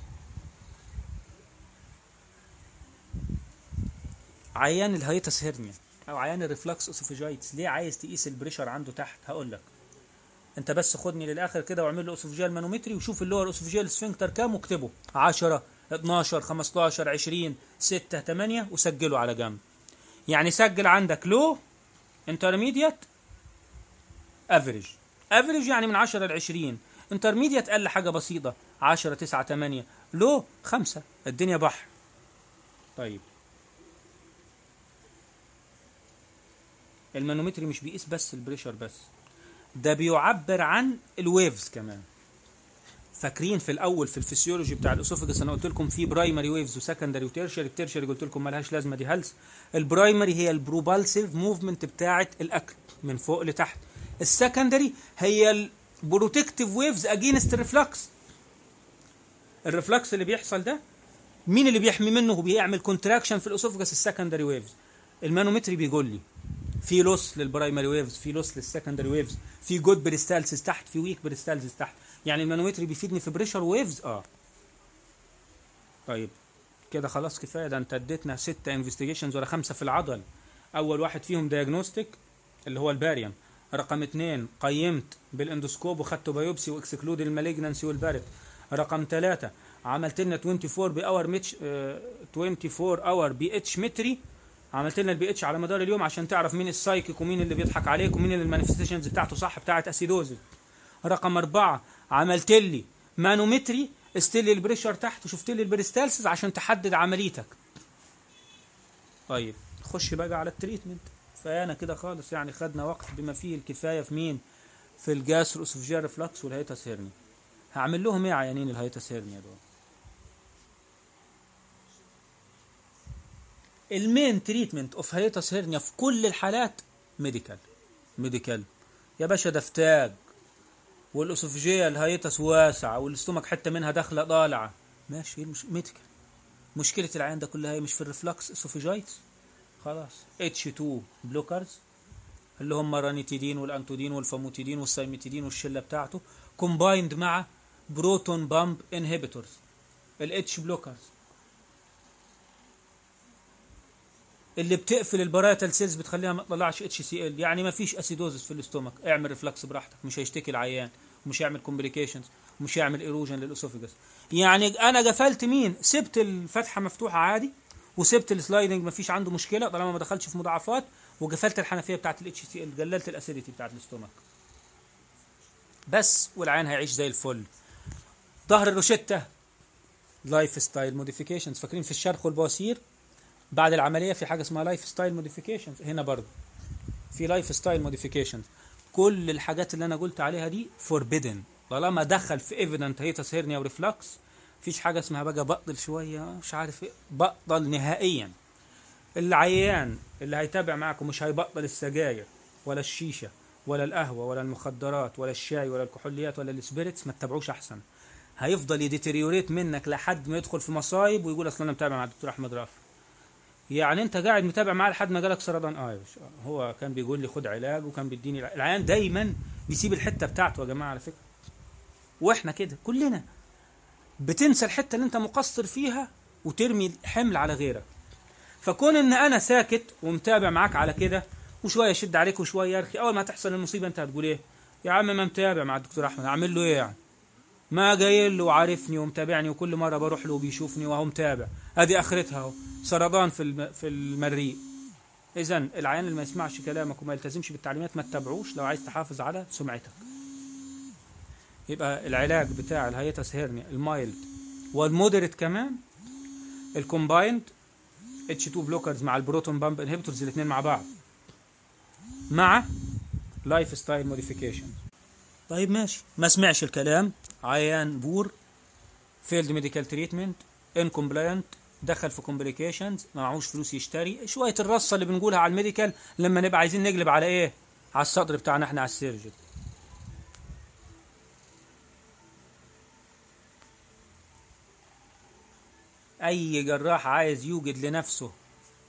[SPEAKER 1] عيان الهيتس هيرنيا او عيان الريفلكس اوسوفيجايتس ليه عايز تقيس البريشر عنده تحت هقول لك انت بس خدني للاخر كده واعمل له اوسوفيجيال مانومتري وشوف اللي هو الاوسوفيجيال سفنكتر كام واكتبه 10 12 15 20 6 8 وسجله على جنب يعني سجل عندك لو انترميديت افريج افريج يعني من 10 ل 20 انترميديت قل حاجه بسيطه 10 9 8 لو 5 الدنيا بحر طيب المانومتري مش بيقيس بس البريشر بس ده بيعبر عن الويفز كمان فاكرين في الاول في الفسيولوجي بتاع الاسوفجس انا قلت لكم في برايمري ويفز وسكندري وتيرشري التيرشري قلت لكم مالهاش لازمه دي هلس البرايمري هي البروبالسيف موفمنت بتاعه الاكل من فوق لتحت السكندري هي البروتكتيف ويفز اجينست الريفلكس الريفلكس اللي بيحصل ده مين اللي بيحمي منه وبيعمل كونتراكشن في الاسوفجس السكندري ويفز المانومتري بيقول لي في لوس للبرايمري ويفز في لوس للسكندري ويفز في جود بريستالسيس تحت في ويك بريستالسيس تحت يعني المانومتري بيفيدني في بريشر ويفز اه طيب كده خلاص كفايه ده انت اديتنا ستة انفستيجيشنز ولا خمسه في العضل اول واحد فيهم دياجنوستيك اللي هو الباريوم رقم اثنين قيمت بالاندوسكوب وخدت بايوبسي واكسكلود المالجنسي والبارت رقم ثلاثة عملت لنا 24 بي اور ميتش 24 اور بي اتش متري عملت لنا البي اتش على مدار اليوم عشان تعرف مين السايكيك ومين اللي بيضحك عليك ومين اللي المانيفستيشنز بتاعته صح بتاعت اسيدوزي رقم أربعة عملت لي مانومتري استل لي البريشر تحت وشفت لي البريستالسز عشان تحدد عمليتك طيب خش بقى على التريتمنت فانا كده خالص يعني خدنا وقت بما فيه الكفايه في مين في الجاسترو اسوفجيال ريفلكس والهيتاس هيرني هعمل لهم ايه عيانين الهيتاس هيرنيا دول المين تريتمنت اوف هيتاس هيرنيا في كل الحالات ميديكال ميديكال يا باشا ده فتاج والاسوفجيه الهيتس واسع والاستومك حته منها داخله طالعه ماشي مش ميديكال مشكله العين ده كلها هي مش في الريفلكس اسوفجايتس خلاص اتش 2 بلوكرز اللي هم رانيتيدين والانتودين والفاموتيدين والسايميتيدين والشله بتاعته كومبايند مع بروتون بامب انهبيتورز الاتش بلوكرز اللي بتقفل البرايتال سيلز بتخليها ما تطلعش اتش سي ال يعني ما فيش اسيدوزس في الاستومك اعمل ريفلكس براحتك مش هيشتكي العيان ومش هيعمل كومبليكيشنز ومش هيعمل ايروجن للاسوفجس يعني انا قفلت مين سبت الفتحه مفتوحه عادي وسبت السلايدنج ما فيش عنده مشكله طالما ما دخلش في مضاعفات وقفلت الحنفيه بتاعت الاتش سي ال قللت الاسيديتي بتاعت الاستومك بس والعين هيعيش زي الفل ظهر الروشته لايف ستايل موديفيكيشنز فاكرين في الشرخ والبواسير بعد العمليه في حاجه اسمها لايف ستايل موديفيكيشنز هنا برضه في لايف ستايل موديفيكيشنز كل الحاجات اللي انا قلت عليها دي فوربيدن طالما دخل في ايفيدنت هيتس هيرنيا وريفلكس مفيش حاجه اسمها بقى بطل شويه مش عارف ايه بطل نهائيا العيان اللي هيتابع معاكم مش هيبطل السجاير ولا الشيشه ولا القهوه ولا المخدرات ولا الشاي ولا الكحوليات ولا السبيريتس ما تتابعوش احسن هيفضل يديتريوريت منك لحد ما يدخل في مصايب ويقول اصل انا متابع مع الدكتور احمد رافع يعني انت قاعد متابع معاه لحد ما جالك سرطان ايرش هو كان بيقول لي خد علاج وكان بيديني الع- العيان دايما بيسيب الحته بتاعته يا جماعه على فكره واحنا كده كلنا بتنسى الحته اللي انت مقصر فيها وترمي الحمل على غيرك فكون ان انا ساكت ومتابع معاك على كده وشويه يشد عليك وشويه يرخي اول ما تحصل المصيبه انت هتقول ايه يا عم ما متابع مع الدكتور احمد اعمل له ايه يعني ما جاي له وعارفني ومتابعني وكل مره بروح له وبيشوفني وهو متابع ادي اخرتها اهو سرطان في الم... في المريء اذا العيان اللي ما يسمعش كلامك وما يلتزمش بالتعليمات ما تتابعوش لو عايز تحافظ على سمعتك يبقى العلاج بتاع الهيتس هيرنيا المايلد والمودريت كمان الكومبايند اتش 2 بلوكرز مع البروتون بامب انهبيتورز الاثنين مع بعض مع لايف ستايل موديفيكيشن طيب ماشي ما سمعش الكلام عيان بور فيلد ميديكال تريتمنت ان كومبلاينت دخل في كومبليكيشنز ما معهوش فلوس يشتري شويه الرصه اللي بنقولها على الميديكال لما نبقى عايزين نقلب على ايه على السطر بتاعنا احنا على السيرجن اي جراح عايز يوجد لنفسه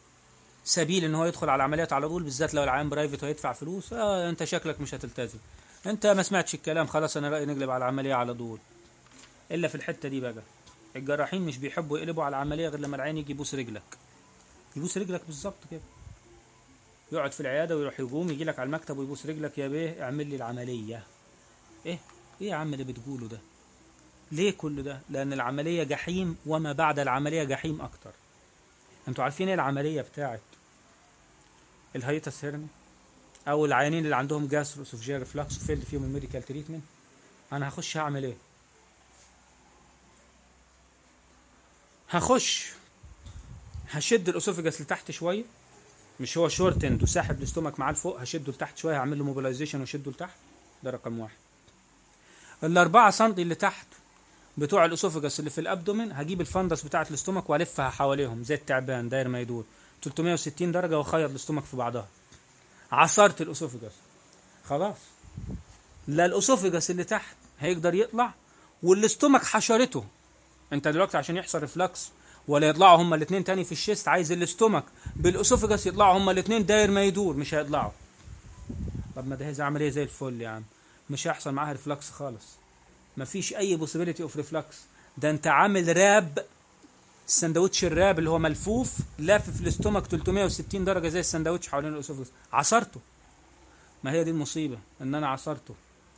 [SPEAKER 1] سبيل ان هو يدخل على العمليات على طول بالذات لو العيان برايفت ويدفع فلوس اه انت شكلك مش هتلتزم انت ما سمعتش الكلام خلاص انا رايي نقلب على العمليه على طول الا في الحته دي بقى الجراحين مش بيحبوا يقلبوا على العمليه غير لما العين يجي يبوس رجلك يبوس رجلك بالظبط كده يقعد في العياده ويروح يقوم يجي لك على المكتب ويبوس رجلك يا بيه اعمل لي العمليه ايه ايه يا عم اللي بتقوله ده ليه كل ده لان العمليه جحيم وما بعد العمليه جحيم اكتر انتوا عارفين ايه العمليه بتاعت الهيتس هيرني او العيانين اللي عندهم جاسترو اسوفجيال ريفلكس فيلد فيهم الميديكال تريتمنت انا هخش هعمل ايه هخش هشد الاسوفجس لتحت شويه مش هو شورت اند وساحب الاستومك معاه لفوق هشده لتحت شويه هعمل له موبيلايزيشن واشده لتحت ده رقم واحد الأربعة سم اللي تحت بتوع الاسوفجس اللي في الابدومين هجيب الفندس بتاعه الاستومك والفها حواليهم زي التعبان داير ما يدور 360 درجه واخيط الاستومك في بعضها عصرت الاسوفجس خلاص لا الاسوفجس اللي تحت هيقدر يطلع والاستومك حشرته انت دلوقتي عشان يحصل ريفلكس ولا يطلعوا هما الاثنين تاني في الشيست عايز الاستومك بالاسوفجس يطلعوا هما الاثنين داير ما يدور مش هيطلعوا طب ما ده هي عمليه زي الفل يا عم مش هيحصل معاها ريفلكس خالص مفيش اي بوسيبيليتي اوف ريفلكس ده انت عامل راب السندوتش الراب اللي هو ملفوف لافف في الاستومك 360 درجه زي السندوتش حوالين الاسوفجس عصرته ما هي دي المصيبه ان انا عصرته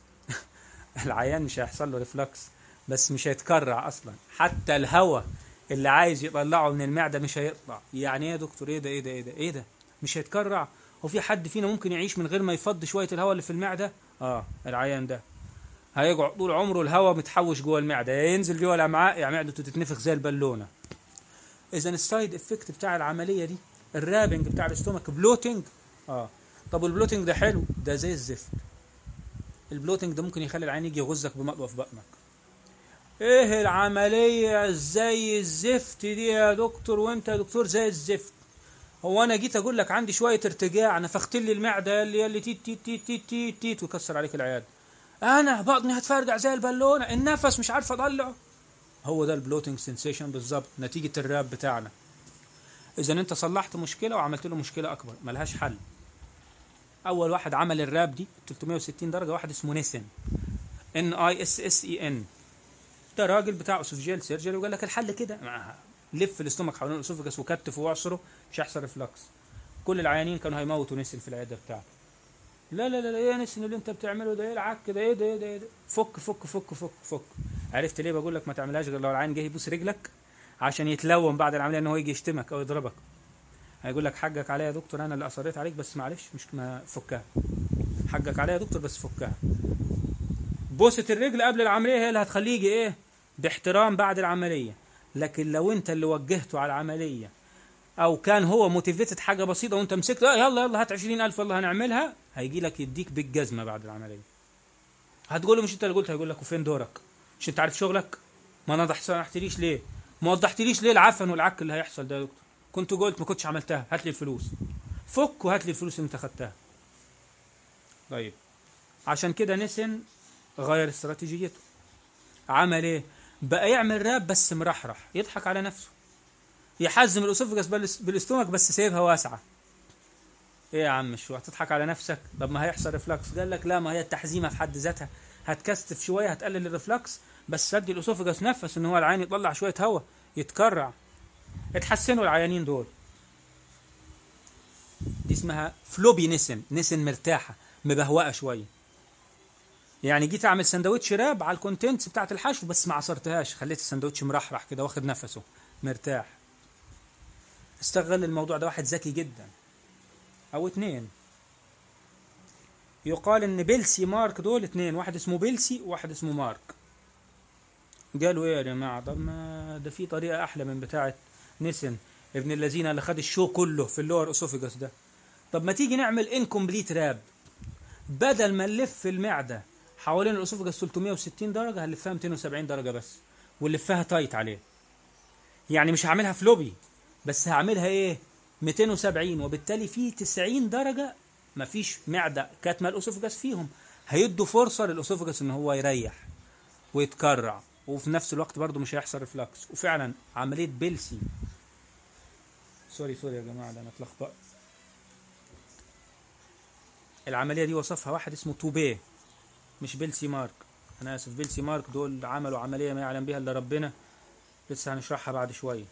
[SPEAKER 1] العيان مش هيحصل له ريفلكس بس مش هيتكرع اصلا حتى الهواء اللي عايز يطلعه من المعده مش هيطلع يعني ايه يا دكتور ايه ده ايه ده ايه ده ايه ده مش هيتكرع هو في حد فينا ممكن يعيش من غير ما يفضي شويه الهواء اللي في المعده اه العيان ده هيقعد طول عمره الهواء متحوش جوه المعده يا ينزل جوه الامعاء يا معدته تتنفخ زي البالونه اذا السايد افكت بتاع العمليه دي الرابنج بتاع الاستومك بلوتنج اه طب البلوتنج ده حلو ده زي الزفت البلوتنج ده ممكن يخلي العين يجي يغزك بمقوى في بطنك ايه العمليه زي الزفت دي يا دكتور وانت يا دكتور زي الزفت هو انا جيت اقول لك عندي شويه ارتجاع نفخت لي المعده يلي يلي تيت تيت تيت تيت تيت, تيت وكسر عليك العياده انا بطني هتفرقع زي البالونه النفس مش عارف اطلعه هو ده البلوتنج سensation بالظبط نتيجه الراب بتاعنا اذا انت صلحت مشكله وعملت له مشكله اكبر ملهاش حل اول واحد عمل الراب دي 360 درجه واحد اسمه نيسن ان اي اس اس اي ان ده راجل بتاع اسوفجيال سيرجري وقال لك الحل كده مع- لف الاستومك حوالين الاسوفجس وكتف واعصره مش هيحصل ريفلكس كل العيانين كانوا هيموتوا نسن في العياده بتاعته لا لا لا لا ايه يا نسن اللي انت بتعمله ده ايه العك ده ايه ده ايه ده, إيه ده؟ فك فك فك فك فك عرفت ليه بقول لك ما تعملهاش غير لو العيان جه يبوس رجلك عشان يتلوم بعد العمليه ان هو يجي يشتمك او يضربك هيقول لك حقك عليا يا دكتور انا اللي اصريت عليك بس معلش مش ما فكها حقك عليا يا دكتور بس فكها بوسه الرجل قبل العمليه هي اللي هتخليه يجي ايه باحترام بعد العمليه لكن لو انت اللي وجهته على العمليه او كان هو موتيفيتد حاجه بسيطه وانت مسكت آه يلا يلا هات 20000 يلا هنعملها هيجي لك يديك بالجزمه بعد العمليه هتقول له مش انت اللي قلت هيقول لك وفين دورك مش انت عارف شغلك ما انا وضحتليش ليه ما وضحتليش ليه العفن والعك اللي هيحصل ده يا دكتور كنت قلت ما كنتش عملتها هات لي الفلوس فك وهات لي الفلوس اللي انت خدتها طيب عشان كده نسن غير استراتيجيته عمل ايه بقى يعمل راب بس مرحرح يضحك على نفسه يحزم الاسوفجس بالاس- بالاستومك بس سايبها واسعه ايه يا عم شو هتضحك على نفسك طب ما هيحصل ريفلكس قال لك لا ما هي التحزيمه في حد ذاتها هتكستف شويه هتقلل الريفلكس بس سد الاسوفجس نفس ان هو العين يطلع شويه هواء يتكرع اتحسنوا العيانين دول دي اسمها فلوبي نسن نسن مرتاحه مبهوقه شويه يعني جيت اعمل سندوتش راب على الكونتنتس بتاعت الحشو بس ما عصرتهاش خليت السندوتش مرحرح كده واخد نفسه مرتاح استغل الموضوع ده واحد ذكي جدا او اتنين يقال ان بيلسي مارك دول اتنين واحد اسمه بيلسي وواحد اسمه مارك قالوا ايه يا جماعه طب ما ده في طريقه احلى من بتاعه نسن ابن الذين اللي خد الشو كله في اللور اسوفيجاس ده طب ما تيجي نعمل انكمبليت راب بدل ما نلف المعده حوالين الاسوفجس 360 درجه هنلفها 270 درجه بس ونلفها تايت عليه يعني مش هعملها فلوبي بس هعملها ايه 270 وبالتالي في 90 درجه مفيش معده كاتمه الاسوفجس فيهم هيدوا فرصه للاسوفجس ان هو يريح ويتكرع وفي نفس الوقت برضه مش هيحصل ريفلكس وفعلا عمليه بيلسي سوري سوري يا جماعه ده انا اتلخبطت العمليه دي وصفها واحد اسمه توبيه مش بيلسي مارك انا اسف بيلسي مارك دول عملوا عمليه ما يعلم بها الا ربنا لسه هنشرحها بعد شويه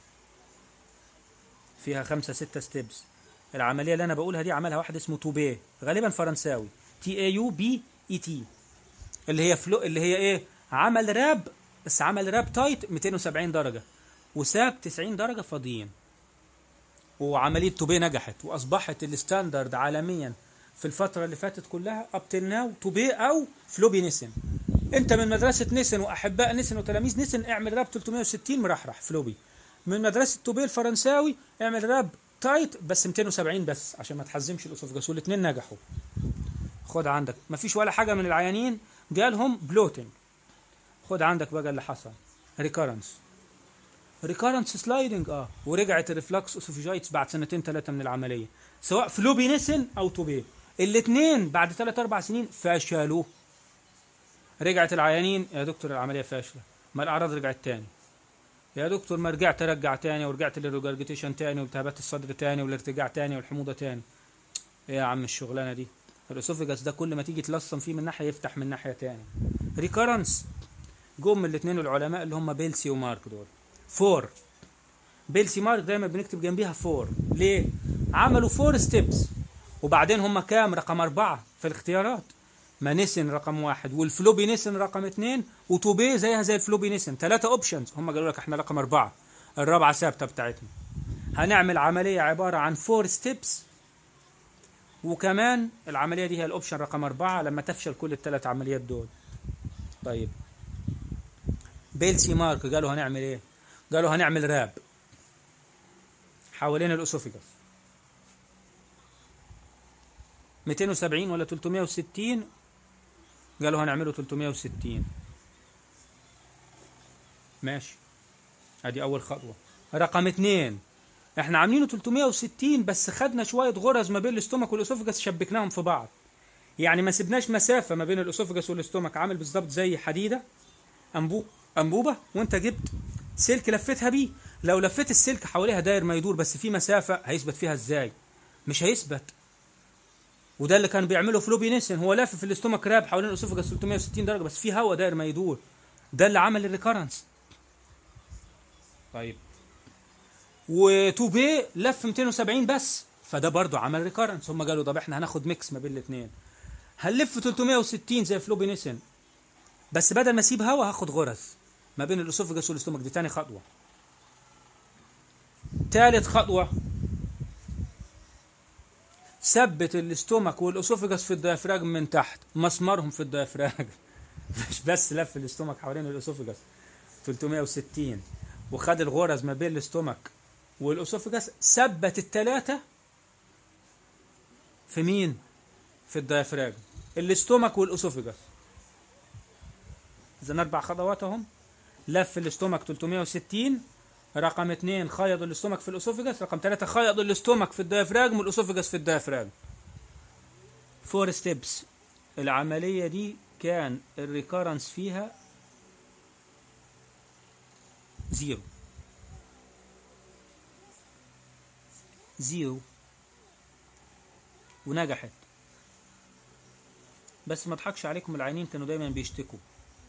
[SPEAKER 1] فيها خمسة ستة ستيبس العمليه اللي انا بقولها دي عملها واحد اسمه توبيه غالبا فرنساوي تي اي يو بي اي تي اللي هي فلو اللي هي ايه عمل راب بس عمل راب تايت 270 درجه وساب 90 درجه فاضيين وعمليه توبيه نجحت واصبحت الستاندرد عالميا في الفتره اللي فاتت كلها اب تل ناو توبيه او فلوبي نيسن انت من مدرسه نيسن واحباء نيسن وتلاميذ نيسن اعمل راب 360 مرحرح فلوبي من مدرسه توبيه الفرنساوي اعمل راب تايت بس 270 بس عشان ما تحزمش الاسوفجاس والاثنين نجحوا خد عندك مفيش ولا حاجه من العيانين جالهم بلوتنج خد عندك بقى اللي حصل ريكارنس ريكارنس سلايدنج اه ورجعت الريفلكس اوسوفيجايتس بعد سنتين ثلاثه من العمليه سواء فلوبي نيسن او توبيه الاثنين بعد ثلاث اربع سنين فشلوا رجعت العيانين يا دكتور العمليه فاشله ما الاعراض رجعت تاني يا دكتور ما رجعت ارجع تاني ورجعت للريجرجيتيشن تاني والتهابات الصدر تاني والارتجاع تاني والحموضه تاني ايه يا عم الشغلانه دي الاسوفجاس ده كل ما تيجي تلصم فيه من ناحيه يفتح من ناحيه تاني ريكارنس جم الاثنين العلماء اللي هم بيلسي ومارك دول فور بيلسي مارك دايما بنكتب جنبيها فور ليه عملوا فور ستيبس وبعدين هم كام رقم أربعة في الاختيارات ما نسن رقم واحد والفلوبي نسن رقم اثنين وتوبيه زيها زي الفلوبي نسن ثلاثة اوبشنز هم قالوا لك احنا رقم أربعة الرابعة ثابتة بتاعتنا هنعمل عملية عبارة عن فور ستيبس وكمان العملية دي هي الأوبشن رقم أربعة لما تفشل كل الثلاث عمليات دول طيب بيلسي مارك قالوا هنعمل ايه قالوا هنعمل راب حوالين الأسوفيجاس 270 ولا 360 قالوا هنعمله 360 ماشي ادي اول خطوه رقم اتنين احنا عاملينه 360 بس خدنا شويه غرز ما بين الاستومك والاسوفجاس شبكناهم في بعض يعني ما سبناش مسافه ما بين الاسوفجاس والاستومك عامل بالظبط زي حديده انبو انبوبه وانت جبت سلك لفتها بيه لو لفيت السلك حواليها داير ما يدور بس في مسافه هيثبت فيها ازاي مش هيثبت وده اللي كان بيعمله فلوبي نيسن هو لافف الاستومك راب حوالين الاسوفجاس 360 درجه بس في هواء داير ما يدور ده اللي عمل الريكارنس طيب وتوبيه لف 270 بس فده برضو عمل ريكارنس هم قالوا طب احنا هناخد ميكس ما بين الاثنين هنلف 360 زي فلوبي نيسن بس بدل ما اسيب هوا هاخد غرز ما بين الاسوفجاس والاستومك دي تاني خطوه تالت خطوه ثبت الاستومك والاسوفجاس في الديافراجم من تحت مسمرهم في الديافراجم مش بس لف الاستومك حوالين الاسوفجاس 360 وخد الغرز ما بين الاستومك والاسوفجاس ثبت الثلاثه في مين في الديافراجم الاستومك والاسوفجاس اذا اربع خطوات اهم لف الاستومك 360 رقم اثنين خيط الاستومك في الاسوفجاس رقم ثلاثة خيط الاستومك في الديافراجم والاسوفجاس في الديافراجم فور ستيبس العملية دي كان الريكارنس فيها زيرو زيرو ونجحت بس ما اضحكش عليكم العينين كانوا دايما بيشتكوا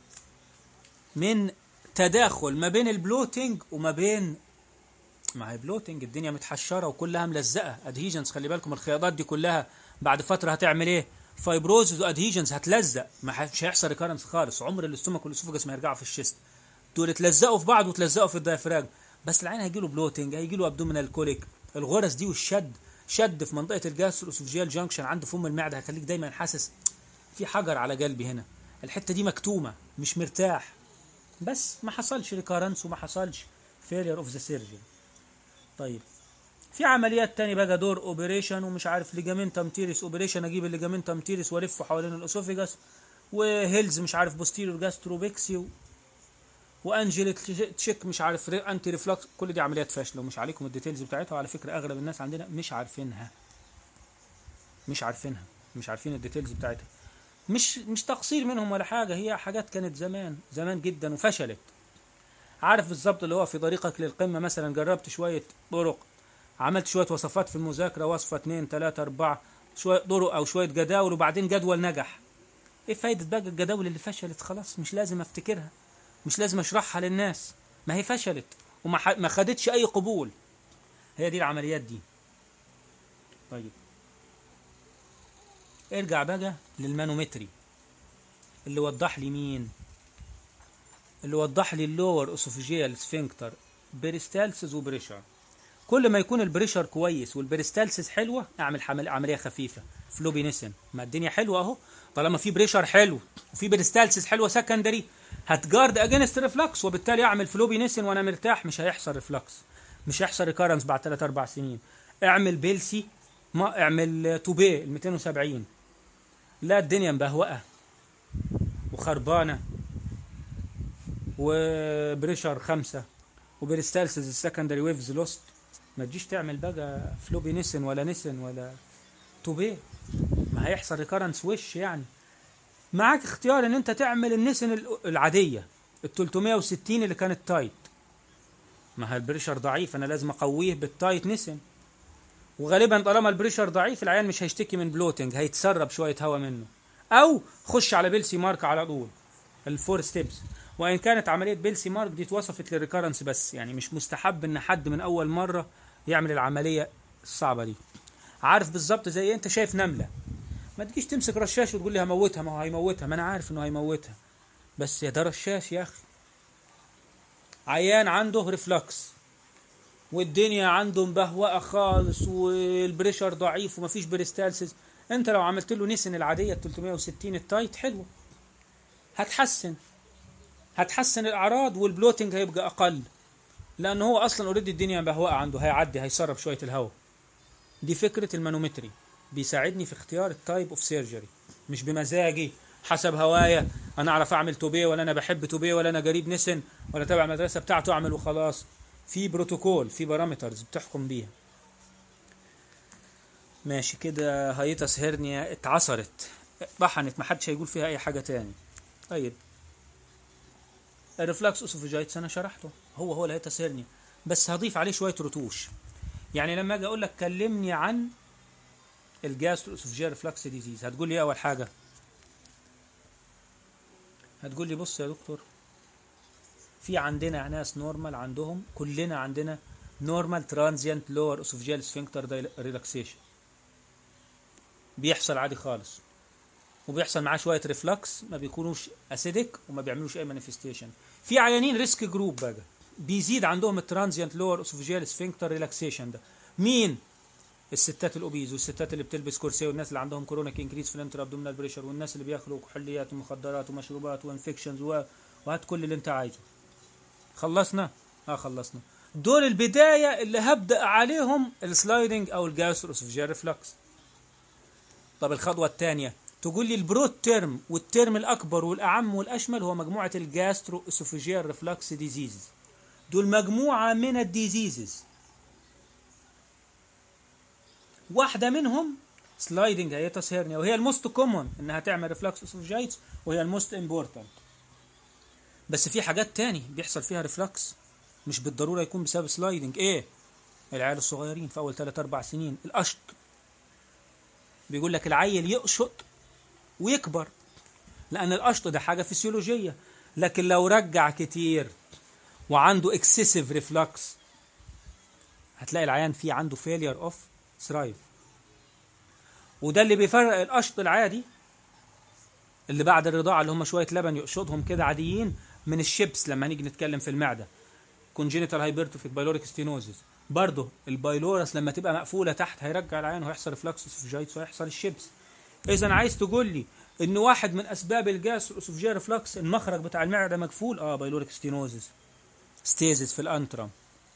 [SPEAKER 1] من تداخل ما بين البلوتنج وما بين ما هي بلوتنج الدنيا متحشره وكلها ملزقه ادهيجنز خلي بالكم الخياطات دي كلها بعد فتره هتعمل ايه فايبروزز وادهيجنز هتلزق ما مش هيحصل ريكارنس خالص عمر الاستومك والاسوفجس ما يرجعوا في الشيست دول اتلزقوا في بعض وتلزقوا في الديافراجم بس العين هيجي له بلوتنج هيجي له ابدومينال كوليك الغرز دي والشد شد في منطقه الجاستروسوفجيال جانكشن عند فم المعده هيخليك دايما حاسس في حجر على قلبي هنا الحته دي مكتومه مش مرتاح بس ما حصلش ريكارنس وما حصلش فيلير اوف ذا سيرجن طيب في عمليات تاني بقى دور اوبريشن ومش عارف ليجامنتم تيريس اوبريشن اجيب الليجامنتم تيريس والفه حوالين الاسوفيجاس وهيلز مش عارف بوستيريور جاستروبيكسي و... وانجل تشيك مش عارف ري... انتي ريفلكس كل دي عمليات فاشله ومش عليكم الديتيلز بتاعتها وعلى فكره اغلب الناس عندنا مش عارفينها مش عارفينها مش عارفين الديتيلز بتاعتها مش مش تقصير منهم ولا حاجه هي حاجات كانت زمان زمان جدا وفشلت عارف بالظبط اللي هو في طريقك للقمه مثلا جربت شويه طرق عملت شويه وصفات في المذاكره وصفه اثنين ثلاثه اربعه شويه طرق او شويه جداول وبعدين جدول نجح ايه فايده بقى الجداول اللي فشلت خلاص مش لازم افتكرها مش لازم اشرحها للناس ما هي فشلت وما ح- ما خدتش اي قبول هي دي العمليات دي طيب ارجع بقى للمانومتري اللي وضح لي مين اللي وضح لي اللور اسوفيجيال سفنكتر بريستالسز وبريشر كل ما يكون البريشر كويس والبريستالسز حلوه اعمل حمل عمليه خفيفه فلوبينيسن ما الدنيا حلوه اهو طالما في بريشر حلو وفي بريستالسز حلوه سكندري هتجارد اجينست ريفلكس وبالتالي اعمل فلوبينيسن وانا مرتاح مش هيحصل ريفلكس مش هيحصل ريكارنس بعد 3 4 سنين اعمل بيلسي ما اعمل توبيه ال 270 لا الدنيا مبهوقه وخربانه وبريشر خمسة وبريستالسز السكندري ويفز لوست ما تجيش تعمل بقى فلوبي نسن ولا نسن ولا توبيه ما هيحصل ريكارنس وش يعني معاك اختيار ان انت تعمل النسن ال- العاديه ال 360 اللي كانت تايت ما هي البريشر ضعيف انا لازم اقويه بالتايت نسن وغالبا طالما البريشر ضعيف العيان مش هيشتكي من بلوتنج هيتسرب شويه هواء منه او خش على بيلسي مارك على طول الفور ستيبس وان كانت عمليه بيلسي مارك دي اتوصفت للريكارنس بس يعني مش مستحب ان حد من اول مره يعمل العمليه الصعبه دي عارف بالظبط زي إيه؟ انت شايف نمله ما تجيش تمسك رشاش وتقول لي هموتها ما هو هيموتها ما انا عارف انه هيموتها بس يا ده رشاش يا اخي عيان عنده ريفلكس والدنيا عنده مبهوقه خالص والبريشر ضعيف ومفيش بريستالسيس انت لو عملت له نسن العاديه ال 360 التايت حلوه هتحسن هتحسن الاعراض والبلوتنج هيبقى اقل لان هو اصلا اوريدي الدنيا مبهوقه عنده هيعدي هيسرب شويه الهواء دي فكره المانومتري بيساعدني في اختيار التايب اوف سيرجري مش بمزاجي حسب هوايا انا اعرف اعمل توبيه ولا انا بحب توبيه ولا انا قريب نسن ولا تابع المدرسه بتاعته اعمل وخلاص في بروتوكول في بارامترز بتحكم بيها ماشي كده هايتس هيرنيا اتعصرت طحنت ما حدش هيقول فيها اي حاجه تاني طيب الريفلكس اسوفيجايتس انا شرحته هو هو الهيتس هيرنيا بس هضيف عليه شويه رتوش يعني لما اجي اقول لك كلمني عن الجاسترو اسوفيجيال ريفلكس ديزيز هتقول لي ايه اول حاجه هتقول لي بص يا دكتور في عندنا ناس نورمال عندهم كلنا عندنا نورمال ترانزيانت لور اسوفيجيال سفنكتر ريلاكسيشن بيحصل عادي خالص وبيحصل معاه شويه ريفلكس ما بيكونوش اسيدك وما بيعملوش اي مانيفستيشن في عيانين ريسك جروب بقى بيزيد عندهم الترانزيانت لور اسوفيجيال سفنكتر ريلاكسيشن ده مين الستات الاوبيز والستات اللي بتلبس كرسي والناس اللي عندهم كرونيك انكريز في الانتر ابدومينال بريشر والناس اللي بياكلوا كحوليات ومخدرات ومشروبات وانفكشنز و... وهات كل اللي انت عايزه خلصنا اه خلصنا دول البدايه اللي هبدا عليهم السلايدنج او الجاسترو اسوفيجيال ريفلكس طب الخطوه الثانيه تقول لي البرود تيرم والترم الاكبر والاعم والاشمل هو مجموعه الجاسترو اسوفيجيال ريفلكس ديزيز دول مجموعه من الديزيزز واحده منهم سلايدنج هيتس هيرنيا وهي الموست كومون انها تعمل ريفلكس اسوفيجايتس وهي الموست امبورتنت بس في حاجات تاني بيحصل فيها ريفلكس مش بالضروره يكون بسبب سلايدنج ايه العيال الصغيرين في اول 3 4 سنين القشط بيقول لك العيل يقشط ويكبر لان القشط ده حاجه فسيولوجيه لكن لو رجع كتير وعنده اكسسيف ريفلكس هتلاقي العيان فيه عنده فيلير اوف ثرايف وده اللي بيفرق القشط العادي اللي بعد الرضاعه اللي هم شويه لبن يقشطهم كده عاديين من الشيبس لما نيجي نتكلم في المعده كونجينيتال هايبرتروفيك بايلوريك ستينوزيس برضه البايلورس لما تبقى مقفوله تحت هيرجع العين وهيحصل ريفلكس اسوفجايتس وهيحصل الشيبس اذا عايز تقول لي ان واحد من اسباب الجاس اسوفجيال ريفلكس المخرج بتاع المعده مقفول اه بايلوريك ستينوزيس ستيزيس في الانترم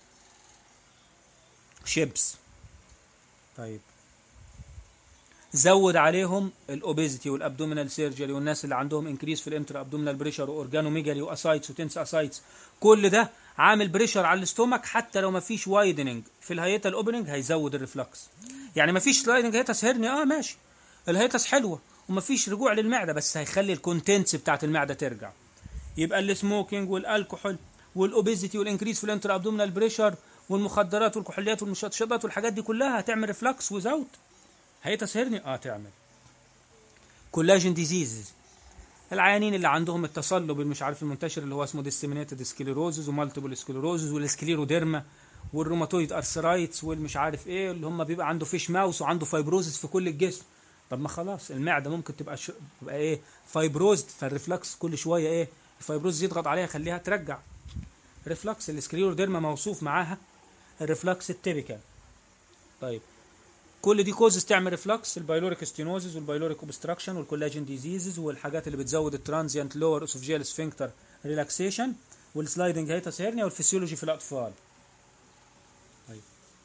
[SPEAKER 1] شيبس طيب زود عليهم الاوبيزيتي والابدومينال سيرجري والناس اللي عندهم انكريس في الانتر ابدومينال بريشر واورجانوميجالي واسايتس وتنس اسايتس كل ده عامل بريشر على الاستومك حتى لو ما فيش وايدننج في الهيتا الاوبننج هيزود الريفلكس يعني ما فيش سلايدنج هيتس هيرني اه ماشي الهيتس حلوه وما فيش رجوع للمعده بس هيخلي الكونتنتس بتاعت المعده ترجع يبقى السموكينج والالكحول والاوبيزيتي والانكريس في الانتر ابدومينال بريشر والمخدرات والكحوليات والمشطشطات والحاجات دي كلها هتعمل ريفلكس وزاوت هيتس هيرني اه تعمل كولاجين ديزيزز العيانين اللي عندهم التصلب اللي مش عارف المنتشر اللي هو اسمه ديسيمينيتد سكليروزز ومالتيبل سكليروزز والسكليروديرما والروماتويد ارثرايتس والمش عارف ايه اللي هم بيبقى عنده فيش ماوس وعنده فايبروزس في كل الجسم طب ما خلاص المعده ممكن تبقى ش... تبقى ايه فايبروزد فالريفلكس كل شويه ايه الفايبروز يضغط عليها يخليها ترجع ريفلكس السكليروديرما موصوف معاها الريفلكس التيبيكال طيب كل دي كوزز تعمل ريفلكس البايلوريك ستينوزز والبايلوريك اوبستراكشن والكولاجين ديزيزز والحاجات اللي بتزود الترانزيانت لور اسوفجيال سفنكتر ريلاكسيشن والسلايدنج هيتس هيرنيا والفسيولوجي في الاطفال طيب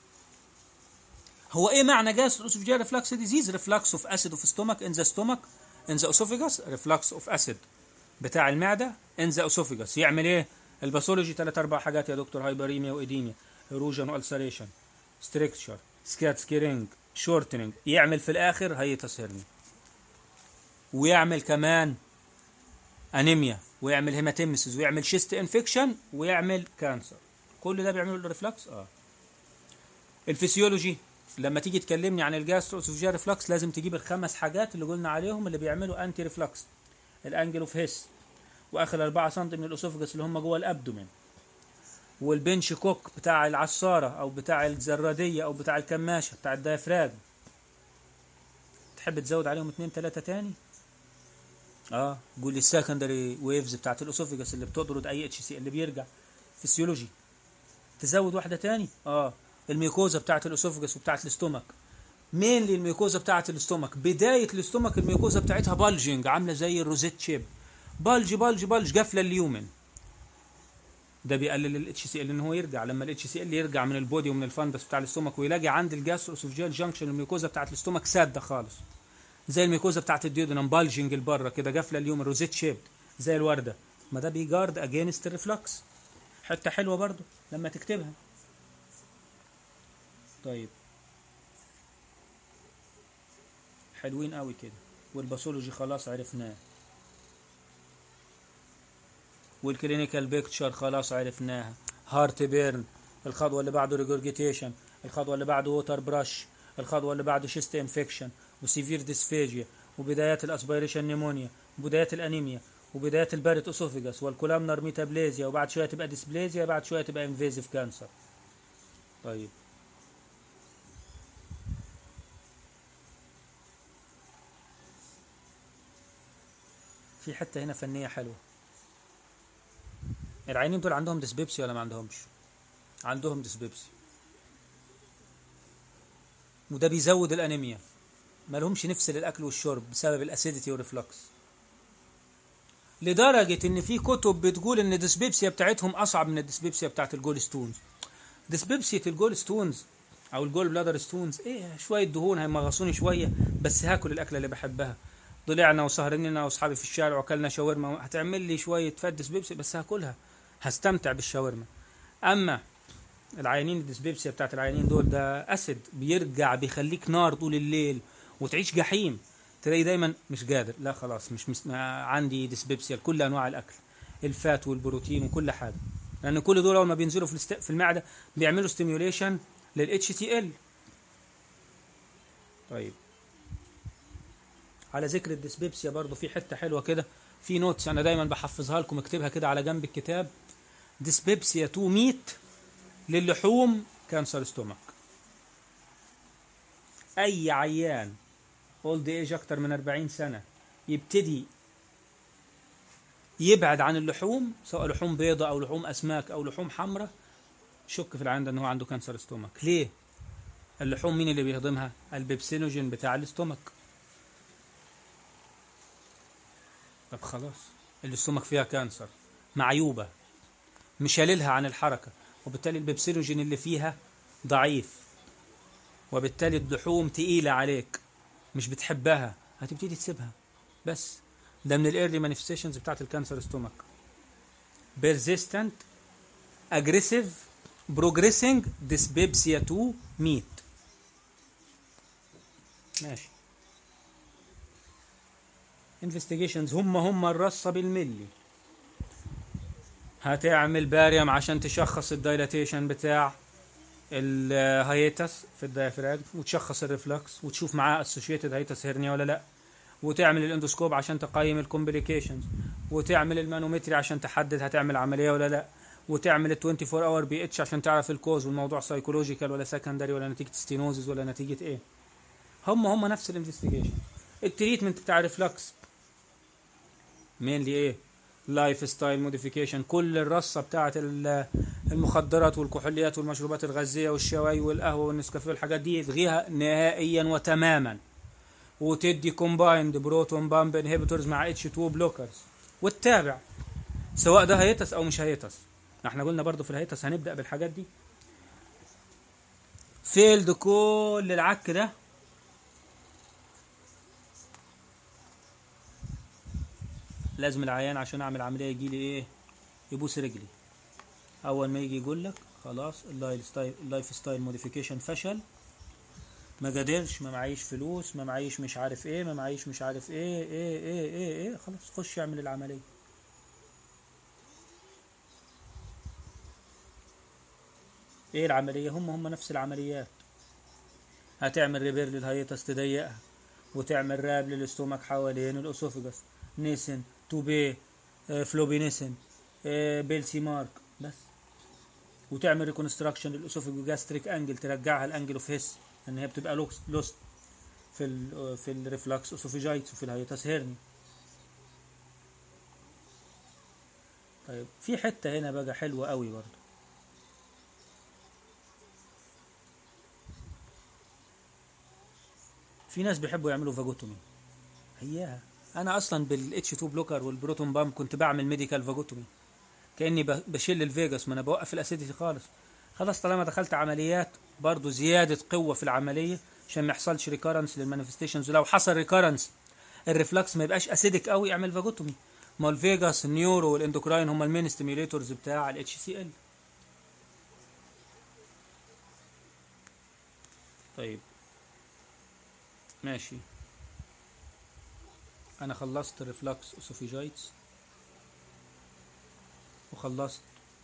[SPEAKER 1] هو ايه معنى جاس اسوفجيال ريفلكس ديزيز ريفلكس اوف اسيد اوف ستومك ان ذا ستومك ان ذا اسوفيجاس ريفلكس اوف اسيد بتاع المعده ان ذا اسوفيجاس يعمل ايه الباثولوجي ثلاث اربع حاجات يا دكتور هايبريميا وايديميا ايروجن والسريشن ستريكشر سكات سكيرينج شورتنج يعمل في الاخر هيتس هيرنيا ويعمل كمان انيميا ويعمل هيماتيمسيس ويعمل شيست انفكشن ويعمل كانسر كل ده بيعملوا الريفلكس اه الفسيولوجي لما تيجي تكلمني عن الجاستروسوفجيال ريفلكس لازم تجيب الخمس حاجات اللي قلنا عليهم اللي بيعملوا انتي ريفلكس الانجل اوف هيس واخر 4 سم من الاسوفجس اللي هم جوه الابدومين والبنش كوك بتاع العصارة أو بتاع الزرادية أو بتاع الكماشة بتاع الدايفراج تحب تزود عليهم اتنين تلاتة تاني اه قول لي السكندري ويفز بتاعت الاسوفيجاس اللي بتطرد اي اتش سي اللي بيرجع فسيولوجي تزود واحدة تاني اه الميكوزا بتاعت الاسوفيجاس وبتاعت الاستومك مين الميكوزا بتاعت الاستومك بداية الاستومك الميكوزا بتاعتها بالجنج عاملة زي الروزيت شيب بلج بلج بلج قافلة اليومن ده بيقلل الاتش سي ال ان هو يرجع لما الاتش سي ال يرجع من البودي ومن الفندس بتاع الاستومك ويلاقي عند الجاستروسوفجيال جانكشن الميكوزا بتاعت الاستومك ساده خالص زي الميكوزا بتاعت الديودنم بالجنج لبره كده قافله اليوم روزيت شيب زي الورده ما ده بيجارد اجينست الريفلكس حته حلوه برضو لما تكتبها طيب حلوين قوي كده والباثولوجي خلاص عرفناه والكلينيكال بيكتشر خلاص عرفناها هارت بيرن الخطوه اللي بعده ريجورجيتيشن الخطوه اللي بعده ووتر براش الخطوه اللي بعده شيست انفكشن وسيفير ديسفيجيا وبدايات الاسبيريشن نيمونيا وبدايات الانيميا وبدايات البارت اسوفيجاس والكولامنر ميتابليزيا وبعد شويه تبقى ديسبليزيا بعد شويه تبقى انفيزيف كانسر طيب في حته هنا فنيه حلوه العينين دول عندهم ديسبيبسي ولا ما عندهمش عندهم ديسبيبسي وده بيزود الانيميا ما لهمش نفس للاكل والشرب بسبب الاسيديتي والريفلكس لدرجة ان في كتب بتقول ان الديسبيبسيا بتاعتهم اصعب من الديسبيبسيا بتاعت الجول ستونز ديسبيبسيا الجول ستونز او الجول بلادر ستونز ايه شوية دهون هيمغصوني شوية بس هاكل الاكلة اللي بحبها طلعنا وسهرنا انا واصحابي في الشارع وكلنا شاورما هتعمل لي شوية فات ديسبيبسيا بس هاكلها هستمتع بالشاورما اما العيانين الديسبيبسيا بتاعت العيانين دول ده اسيد بيرجع بيخليك نار طول الليل وتعيش جحيم تلاقي دايما مش قادر لا خلاص مش مس... عندي ديسبيبسيا لكل انواع الاكل الفات والبروتين وكل حاجه لان كل دول اول ما بينزلوا في, الاست... في المعده بيعملوا ستيميوليشن للاتش تي ال طيب على ذكر الديسبيبسيا برضو في حته حلوه كده في نوتس انا دايما بحفظها لكم اكتبها كده على جنب الكتاب ديسبيبسيا تو ميت للحوم كانسر ستومك اي عيان اولد ايج اكتر من 40 سنه يبتدي يبعد عن اللحوم سواء لحوم بيضة او لحوم اسماك او لحوم حمراء شك في العيان ده ان هو عنده كانسر ستومك ليه اللحوم مين اللي بيهضمها البيبسينوجين بتاع الاستومك طب خلاص الاستومك فيها كانسر معيوبة مشاللها عن الحركة وبالتالي البيبسينوجين اللي فيها ضعيف وبالتالي اللحوم تقيلة عليك مش بتحبها هتبتدي تسيبها بس ده من الايرلي مانيفستيشنز بتاعت الكانسر ستومك بيرزيستنت اجريسيف بروجريسنج ديسبيبسيا 2 ميت ماشي انفستيجيشنز هم هم الرصة بالملي هتعمل باريم عشان تشخص الدايلاتيشن بتاع الهايتس في الدايفراج وتشخص الريفلكس وتشوف معاه اسوشيتد هايتس هيرنيا ولا لا وتعمل الاندوسكوب عشان تقيم الكومبليكيشنز وتعمل المانومتري عشان تحدد هتعمل عمليه ولا لا وتعمل ال 24 اور بي اتش عشان تعرف الكوز والموضوع سايكولوجيكال ولا سكندري ولا نتيجه ستينوزز ولا نتيجه ايه هم هم نفس الانفستيجيشن التريتمنت بتاع ريفلكس مينلي ايه لايف ستايل موديفيكيشن كل الرصه بتاعه ال- المخدرات والكحوليات والمشروبات الغازيه والشواي والقهوه والنسكافيه والحاجات دي يلغيها نهائيا وتماما وتدي كومبايند بروتون بامب انهبيتورز مع اتش 2 بلوكرز وتتابع سواء ده هيتس او مش هيتس احنا قلنا برضو في الهيتس هنبدا بالحاجات دي فيلد كل العك ده لازم العيان عشان اعمل عمليه يجي لي ايه يبوس رجلي اول ما يجي يقول لك خلاص اللايف ستايل اللايف ستايل موديفيكيشن فشل ما قدرش ما معيش فلوس ما معيش مش عارف ايه ما معيش مش عارف ايه ايه ايه ايه, إيه خلاص خش اعمل العمليه ايه العمليه هم هم نفس العمليات هتعمل ريبير للهيتس تضيقها وتعمل راب للاستومك حوالين الاسوفجس نيسن توبي آه، فلوبينيسن آه، بيلسي مارك بس وتعمل ريكونستراكشن للاسوفيجو جاستريك انجل ترجعها الانجل اوف هيس ان هي بتبقى لوست لوست في ال في الريفلكس اسوفيجايتس وفي الهيتس هيرني طيب في حته هنا بقى حلوه قوي برضه في ناس بيحبوا يعملوا فاجوتومي هياها انا اصلا بالاتش 2 بلوكر والبروتون بامب كنت بعمل ميديكال فاجوتومي كاني ب- بشيل الفيجاس ما انا بوقف الاسيديتي خالص خلاص طالما دخلت عمليات برضو زياده قوه في العمليه عشان ما يحصلش ريكارنس للمانيفستيشنز ولو حصل ريكارنس الريفلكس ما يبقاش اسيدك قوي اعمل فاجوتومي ما الفيجاس النيورو والاندوكراين هم المين ستيميوليتورز بتاع الاتش سي ال طيب ماشي انا خلصت الريفلكس اسوفيجايتس وخلصت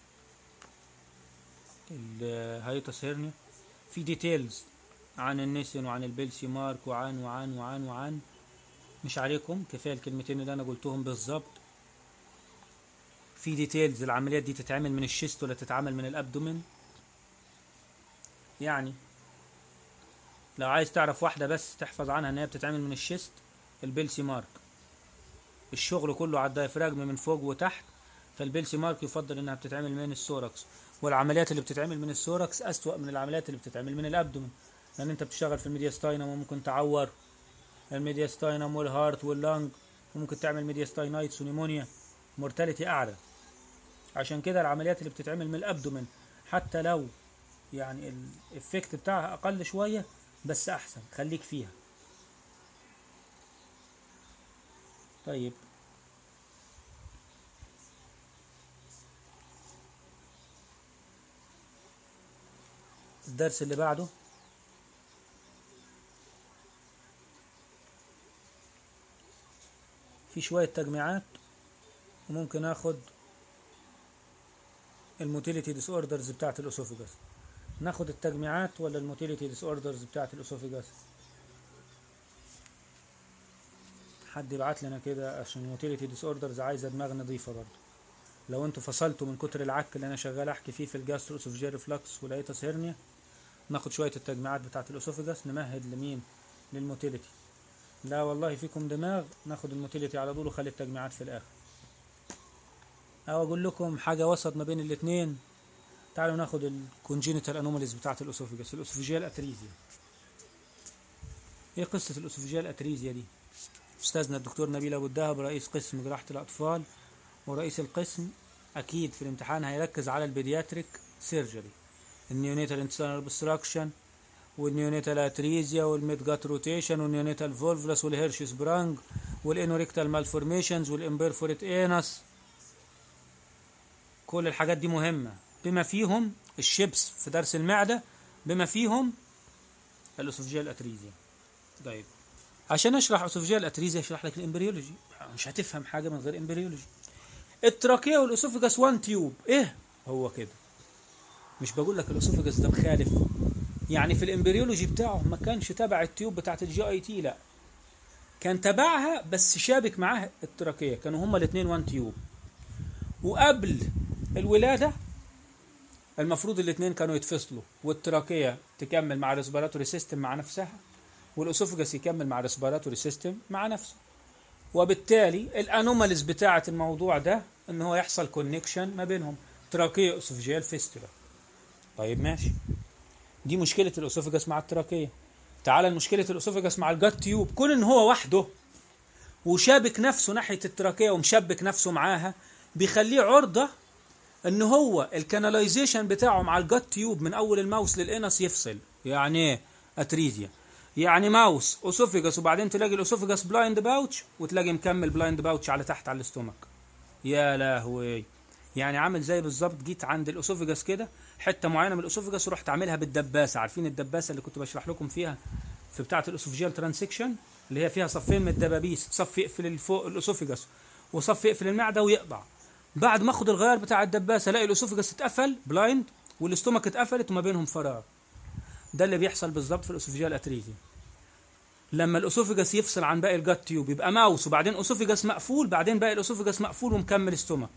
[SPEAKER 1] الهايتس هيرنيا في ديتيلز عن النيسن وعن البيلسي مارك وعن وعن وعن وعن مش عليكم كفايه الكلمتين اللي انا قلتهم بالظبط في ديتيلز العمليات دي تتعمل من الشيست ولا تتعمل من الابدومين يعني لو عايز تعرف واحدة بس تحفظ عنها ان هي بتتعمل من الشيست البيلسي مارك الشغل كله على الدايفراجم من فوق وتحت فالبيلسي مارك يفضل انها بتتعمل من السوركس والعمليات اللي بتتعمل من السوركس اسوأ من العمليات اللي بتتعمل من الابدومين لان انت بتشتغل في الميدياستاينم وممكن تعور الميدياستاينم والهارت واللنج وممكن تعمل ميدياستاينايتس ونيمونيا مورتاليتي اعلى عشان كده العمليات اللي بتتعمل من الابدومين حتى لو يعني الافكت بتاعها اقل شويه بس احسن خليك فيها طيب الدرس اللي بعده في شوية تجميعات وممكن اخد الموتيليتي ديس اوردرز بتاعت الاسوفيجاس ناخد التجميعات ولا الموتيليتي ديس اوردرز بتاعت الاسوفيجاس حد يبعت لنا كده عشان الموتيليتي ديس اوردرز عايزه دماغ نظيفه برضه لو انتوا فصلتوا من كتر العك اللي انا شغال احكي فيه في الجاسترو اسوفيجيال ريفلكس والايتس هيرنيا ناخد شويه التجميعات بتاعت الاسوفيجاس نمهد لمين للموتيليتي لا والله فيكم دماغ ناخد الموتيليتي على طول وخلي التجميعات في الاخر او اقول لكم حاجه وسط ما بين الاثنين تعالوا ناخد الكونجينيتال انوماليز بتاعت الاسوفيجاس الاسوفيجيال اتريزيا ايه قصه الاسوفيجيال اتريزيا دي استاذنا الدكتور نبيل ابو الدهب رئيس قسم جراحه الاطفال ورئيس القسم اكيد في الامتحان هيركز على البيدياتريك سيرجري النيونيتال انتستينال اوبستراكشن والنيونيتال اتريزيا والميد جات روتيشن والنيونيتال فولفلس والهيرشيس برانج والانوريكتال مالفورميشنز والامبرفوريت انس كل الحاجات دي مهمه بما فيهم الشيبس في درس المعده بما فيهم الاسوفجيال اتريزيا طيب عشان اشرح اسوفجيال اتريزيا اشرح لك الامبريولوجي مش هتفهم حاجه من غير امبريولوجي التراكيه والاسوفجاس وان تيوب ايه هو كده مش بقول لك الاسوفجاس ده مخالف يعني في الامبريولوجي بتاعه ما كانش تبع التيوب بتاعت الجي اي تي لا كان تبعها بس شابك معاها التراكيه كانوا هما الاثنين وان تيوب وقبل الولاده المفروض الاثنين كانوا يتفصلوا والتراكيه تكمل مع الريسبيراتوري سيستم مع نفسها والاسوفجس يكمل مع الريسبيراتوري سيستم مع نفسه وبالتالي الانوماليز بتاعه الموضوع ده ان هو يحصل كونكشن ما بينهم تراكيه اسوفجيال فيستولا طيب ماشي دي مشكله الاسوفجس مع التراكيه تعال مشكله الاسوفجس مع الجات تيوب كون ان هو وحده وشابك نفسه ناحيه التراكيه ومشبك نفسه معاها بيخليه عرضه ان هو الكاناليزيشن بتاعه مع الجات تيوب من اول الماوس للانس يفصل يعني ايه اتريزيا يعني ماوس اسوفيجاس وبعدين تلاقي الاسوفيجاس بلايند باوتش وتلاقي مكمل بلايند باوتش على تحت على الاستومك يا لهوي يعني عامل زي بالظبط جيت عند الاسوفيجاس كده حته معينه من الاسوفيجاس ورحت عاملها بالدباسه عارفين الدباسه اللي كنت بشرح لكم فيها في بتاعه الاسوفيجيال ترانسكشن اللي هي فيها صفين من الدبابيس صف يقفل الفوق الاسوفيجاس وصف يقفل المعده ويقطع بعد ما اخد الغيار بتاع الدباسه الاقي الاسوفيجاس اتقفل بلايند والاستومك اتقفلت وما بينهم فراغ ده اللي بيحصل بالظبط في الاسوفيجيال اتريزيا لما الاسوفيجاس يفصل عن باقي الجات تيوب يبقى ماوس وبعدين اسوفيجاس مقفول بعدين باقي الاسوفيجاس مقفول ومكمل استومك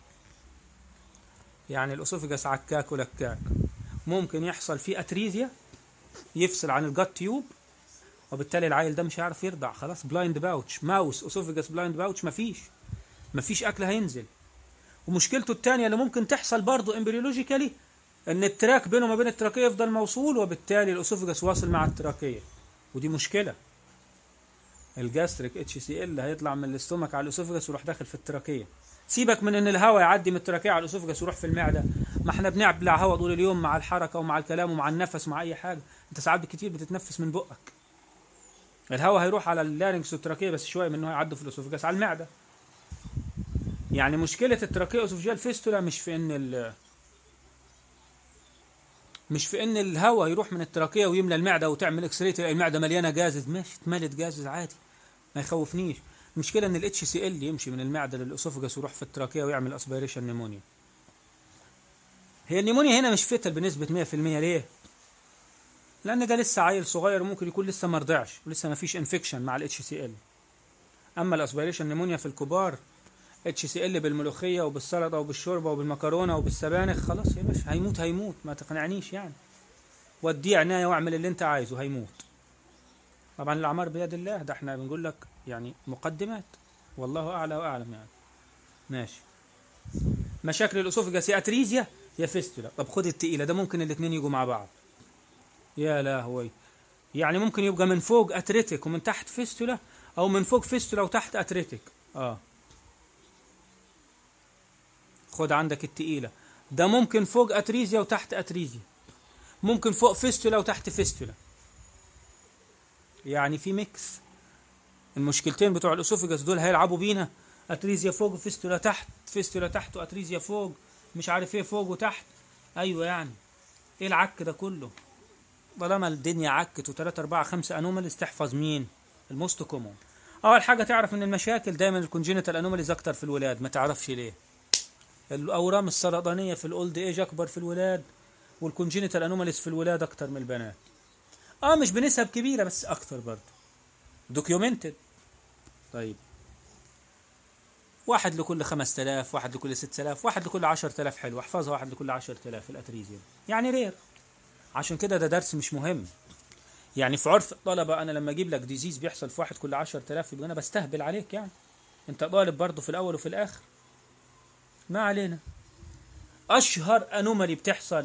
[SPEAKER 1] يعني الاسوفيجاس عكاك ولكاك ممكن يحصل فيه اتريزيا يفصل عن الجات تيوب وبالتالي العيل ده مش هيعرف يرضع خلاص بلايند باوتش ماوس اسوفيجاس بلايند باوتش مفيش مفيش اكل هينزل ومشكلته الثانيه اللي ممكن تحصل برضه امبريولوجيكالي ان التراك بينه وما بين التراكيه يفضل موصول وبالتالي الاسوفيجاس واصل مع التراكيه ودي مشكله الجاستريك اتش سي ال هيطلع من الاستومك على الاسوفيجاس ويروح داخل في التراكيه سيبك من ان الهواء يعدي من التراكيه على الاسوفيجاس ويروح في المعده ما احنا بنبلع هواء طول اليوم مع الحركه ومع الكلام ومع النفس ومع اي حاجه انت ساعات كتير بتتنفس من بقك الهواء هيروح على اللارنكس والتراكيه بس شويه منه هيعدوا في الاسوفيجاس على المعده يعني مشكله التراكيه اسوفيجيال فيستولا مش في ان ال مش في ان الهواء يروح من التراكيه ويملى المعده وتعمل اكس راي تلاقي المعده مليانه جازز ماشي اتملت جازز عادي ما يخوفنيش المشكله ان الاتش سي ال يمشي من المعده للاسوفجس ويروح في التراكيه ويعمل اسبيريشن نيمونيا هي النيمونيا هنا مش فتل بنسبه 100% ليه لان ده لسه عيل صغير وممكن يكون لسه ما رضعش ولسه ما فيش انفكشن مع الاتش سي ال اما الاسبيريشن نيمونيا في الكبار اتش سي ال بالملوخيه وبالسلطه وبالشوربه وبالمكرونه وبالسبانخ خلاص يا باشا هيموت هيموت ما تقنعنيش يعني وديه عنايه واعمل اللي انت عايزه هيموت طبعا الاعمار بيد الله ده احنا بنقول لك يعني مقدمات والله اعلى واعلم يعني ماشي مشاكل الاسوفجاس يا اتريزيا يا فيستولا طب خد التقيله ده ممكن الاثنين يجوا مع بعض يا لهوي يعني ممكن يبقى من فوق اتريتيك ومن تحت فيستولا او من فوق فيستولا وتحت اتريتيك اه خد عندك التقيلة ده ممكن فوق أتريزيا وتحت أتريزيا ممكن فوق فيستولا وتحت فيستولا يعني في ميكس المشكلتين بتوع الأسوفجس دول هيلعبوا بينا أتريزيا فوق وفيستولا تحت فيستولا تحت وأتريزيا فوق مش عارف ايه فوق وتحت أيوة يعني ايه العك ده كله طالما الدنيا عكت وتلاتة أربعة خمسة أنوماليز تحفظ مين الموست كومون أول حاجة تعرف إن المشاكل دايما الكونجينيتال أنوماليز أكتر في الولاد ما تعرفش ليه الاورام السرطانيه في الاولد ايج اكبر في الولاد والكونجينيتال انوماليز في الولاد اكتر من البنات اه مش بنسب كبيره بس اكتر برضه دوكيومنتد طيب واحد لكل 5000 واحد لكل 6000 واحد لكل 10000 حلو احفظها واحد لكل 10000 الاتريزيوم يعني رير عشان كده ده درس مش مهم يعني في عرف الطلبه انا لما اجيب لك ديزيز بيحصل في واحد كل 10000 يبقى انا بستهبل عليك يعني انت طالب برضه في الاول وفي الاخر ما علينا اشهر انومالي بتحصل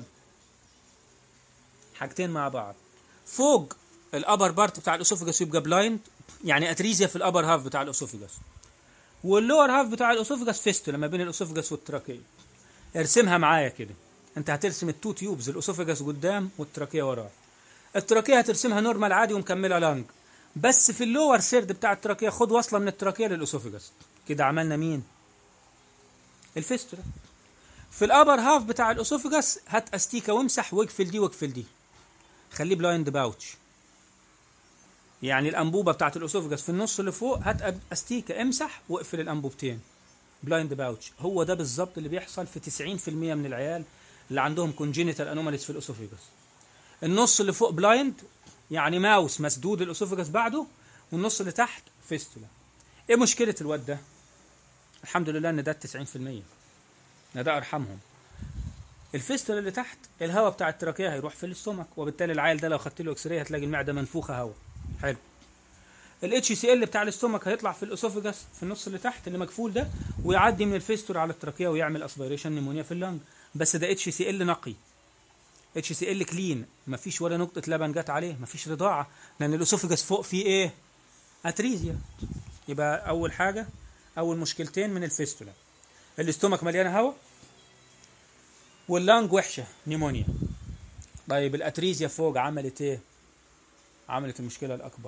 [SPEAKER 1] حاجتين مع بعض فوق الابر بارت بتاع الاسوفجس يبقى بلايند يعني اتريزيا في الابر هاف بتاع الاسوفجس واللور هاف بتاع الاسوفجس فيستولا ما بين الاسوفجس والتراكيه ارسمها معايا كده انت هترسم التو تيوبز الاسوفجس قدام والتراكيه وراه التراكيه هترسمها نورمال عادي ومكمله لانج بس في اللور سيرد بتاع التراكيه خد وصله من التراكيه للاسوفجس كده عملنا مين الفيستولا في الابر هاف بتاع الاسوفجس هات استيكه وامسح واقفل دي واقفل دي خليه بلايند باوتش يعني الانبوبه بتاعت الاسوفجس في النص اللي فوق هات استيكه امسح واقفل الانبوبتين بلايند باوتش هو ده بالظبط اللي بيحصل في 90% من العيال اللي عندهم كونجينيتال انوماليز في الاسوفجس النص اللي فوق بلايند يعني ماوس مسدود الاسوفجس بعده والنص اللي تحت فيستولا ايه مشكله الواد ده الحمد لله ان ده 90% ان ده ارحمهم الفيستولا اللي تحت الهواء بتاع التراكيه هيروح في الاستومك وبالتالي العيل ده لو خدت له اكس راي هتلاقي المعده منفوخه هواء حلو الاتش سي ال بتاع الاستومك هيطلع في الاسوفجاس في النص اللي تحت اللي مكفول ده ويعدي من الفيستولا على التراكيه ويعمل اسبيريشن نيمونيا في اللنج بس ده اتش سي ال نقي اتش سي ال كلين مفيش ولا نقطه لبن جت عليه مفيش رضاعه لان الاسوفجاس فوق فيه ايه اتريزيا يبقى اول حاجه اول مشكلتين من الفيستولا الاستومك مليانه هواء واللانج وحشه نيمونيا طيب الاتريزيا فوق عملت ايه عملت المشكله الاكبر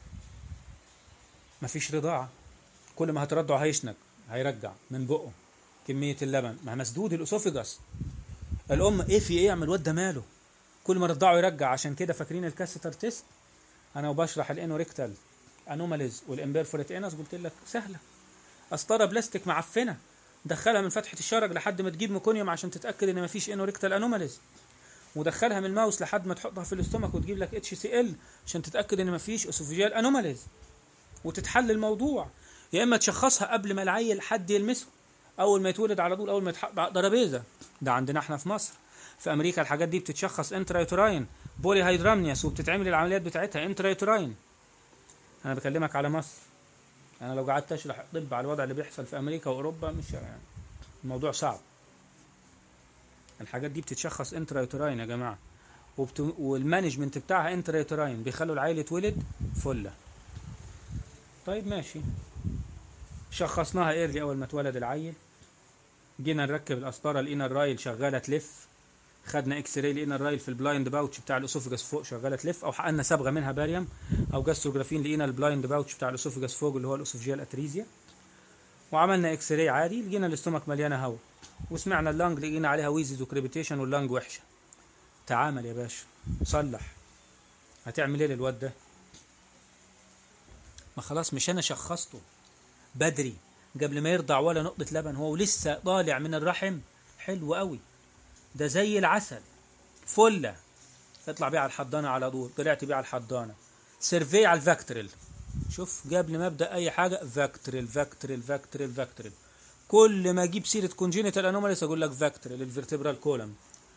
[SPEAKER 1] مفيش رضاعه كل ما هترضعه هيشنك هيرجع من بقه كميه اللبن ما مسدود الاسوفجاس الام ايه في ايه يعمل الواد ده ماله كل ما رضعه يرجع عشان كده فاكرين الكاستر تيست انا وبشرح الانوريكتال انوماليز والامبيرفوريت انس قلت لك سهله قسطره بلاستيك معفنه دخلها من فتحه الشرج لحد ما تجيب ميكونيوم عشان تتاكد ان مفيش انوريكتال انوماليز ودخلها من الماوس لحد ما تحطها في الاستومك وتجيب لك اتش سي ال عشان تتاكد ان مفيش اسوفيجيال انوماليز وتتحل الموضوع يا اما تشخصها قبل ما العيل حد يلمسه اول ما يتولد على طول اول ما يتحط على ترابيزه ده عندنا احنا في مصر في امريكا الحاجات دي بتتشخص انترايتوراين بولي هيدرامنياس وبتتعمل العمليات بتاعتها انترايتوراين انا بكلمك على مصر انا لو قعدت اشرح طب على الوضع اللي بيحصل في امريكا واوروبا مش يعني الموضوع صعب الحاجات دي بتتشخص انترايتوراين يا جماعه وبت... والمانجمنت بتاعها انترايتوراين بيخلوا العيل يتولد فله طيب ماشي شخصناها ايرلي اول ما اتولد العيل جينا نركب القسطره لقينا الرايل شغاله تلف خدنا اكس راي لقينا الرايل في البلايند باوتش بتاع الاسوفجاس فوق شغاله تلف او حققنا صبغه منها باريوم او جاستروجرافين لقينا البلايند باوتش بتاع الاسوفجاس فوق اللي هو الاسوفجيال اتريزيا وعملنا اكس راي عادي لقينا الاستومك مليانه هواء وسمعنا اللانج لقينا عليها ويزز وكريبيتيشن واللانج وحشه تعامل يا باشا صلح هتعمل ايه للواد ده ما خلاص مش انا شخصته بدري قبل ما يرضع ولا نقطة لبن هو لسه طالع من الرحم حلو قوي ده زي العسل فلة اطلع بيه على الحضانة على طول طلعت بيه على الحضانة سيرفي على الفاكتوريل شوف قبل ما ابدا اي حاجه فاكتوريل فاكتوريل فاكتوريل فاكتوريل كل ما اجيب سيره كونجينيتال انوماليز اقول لك فاكتوريل الفيرتبرال كولم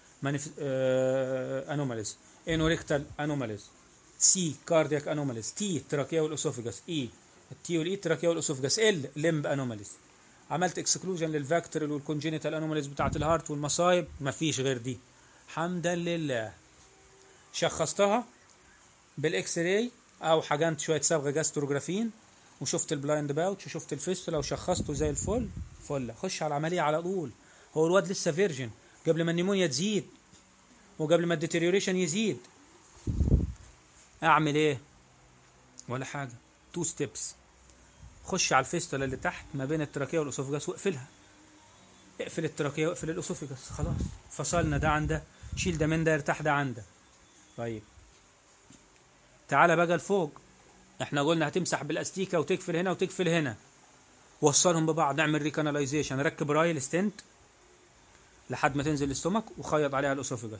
[SPEAKER 1] انوماليز انوريكتال انوماليز سي كاردياك انوماليز تي التراكيه والاسوفجاس اي التي والاي التراكيه والاسوفجاس ال لمب انوماليز عملت اكسكلوجن للفاكتوريل والكونجينيتال انوماليز بتاعت الهارت والمصايب مفيش غير دي حمدا لله شخصتها بالاكس راي او حجنت شويه صبغه جاستروجرافين وشفت البلايند باوتش وشفت الفيستولا وشخصته زي الفل فل خش على العمليه على طول هو الواد لسه فيرجن قبل ما النيمونيا تزيد وقبل ما الديتيريوريشن يزيد اعمل ايه ولا حاجه تو ستيبس خش على الفيستولا اللي تحت ما بين التراكيه والاسوفجاس واقفلها اقفل التراكيه واقفل الاسوفجاس خلاص فصلنا ده عن ده شيل ده من ده يرتاح ده عن ده طيب تعالى بقى لفوق احنا قلنا هتمسح بالاستيكه وتقفل هنا وتقفل هنا وصلهم ببعض نعمل ريكاناليزيشن ركب رايل ستنت لحد ما تنزل الاستومك وخيط عليها الاسوفجاس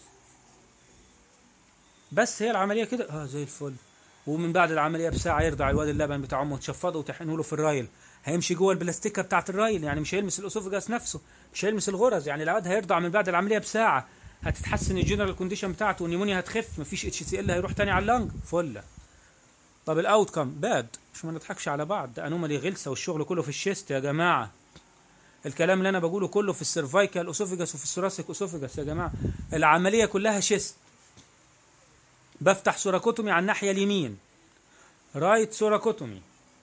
[SPEAKER 1] بس هي العمليه كده اه زي الفل ومن بعد العمليه بساعه يرضع الواد اللبن بتاع امه تشفضه وتحقنه له في الرايل هيمشي جوه البلاستيكه بتاعت الرايل يعني مش هيلمس الاسوفجاس نفسه مش هيلمس الغرز يعني الواد هيرضع من بعد العمليه بساعه هتتحسن الجنرال كونديشن بتاعته والنيمونيا هتخف مفيش اتش سي ال هيروح تاني على اللنج فله طب الاوت كم باد مش ما نضحكش على بعض ده انومالي غلسه والشغل كله في الشيست يا جماعه الكلام اللي انا بقوله كله في السيرفايكال اسوفيجاس وفي الثوراسيك اسوفيجاس يا جماعه العمليه كلها شيست بفتح سوراكوتومي على الناحيه اليمين رايت سوراكوتومي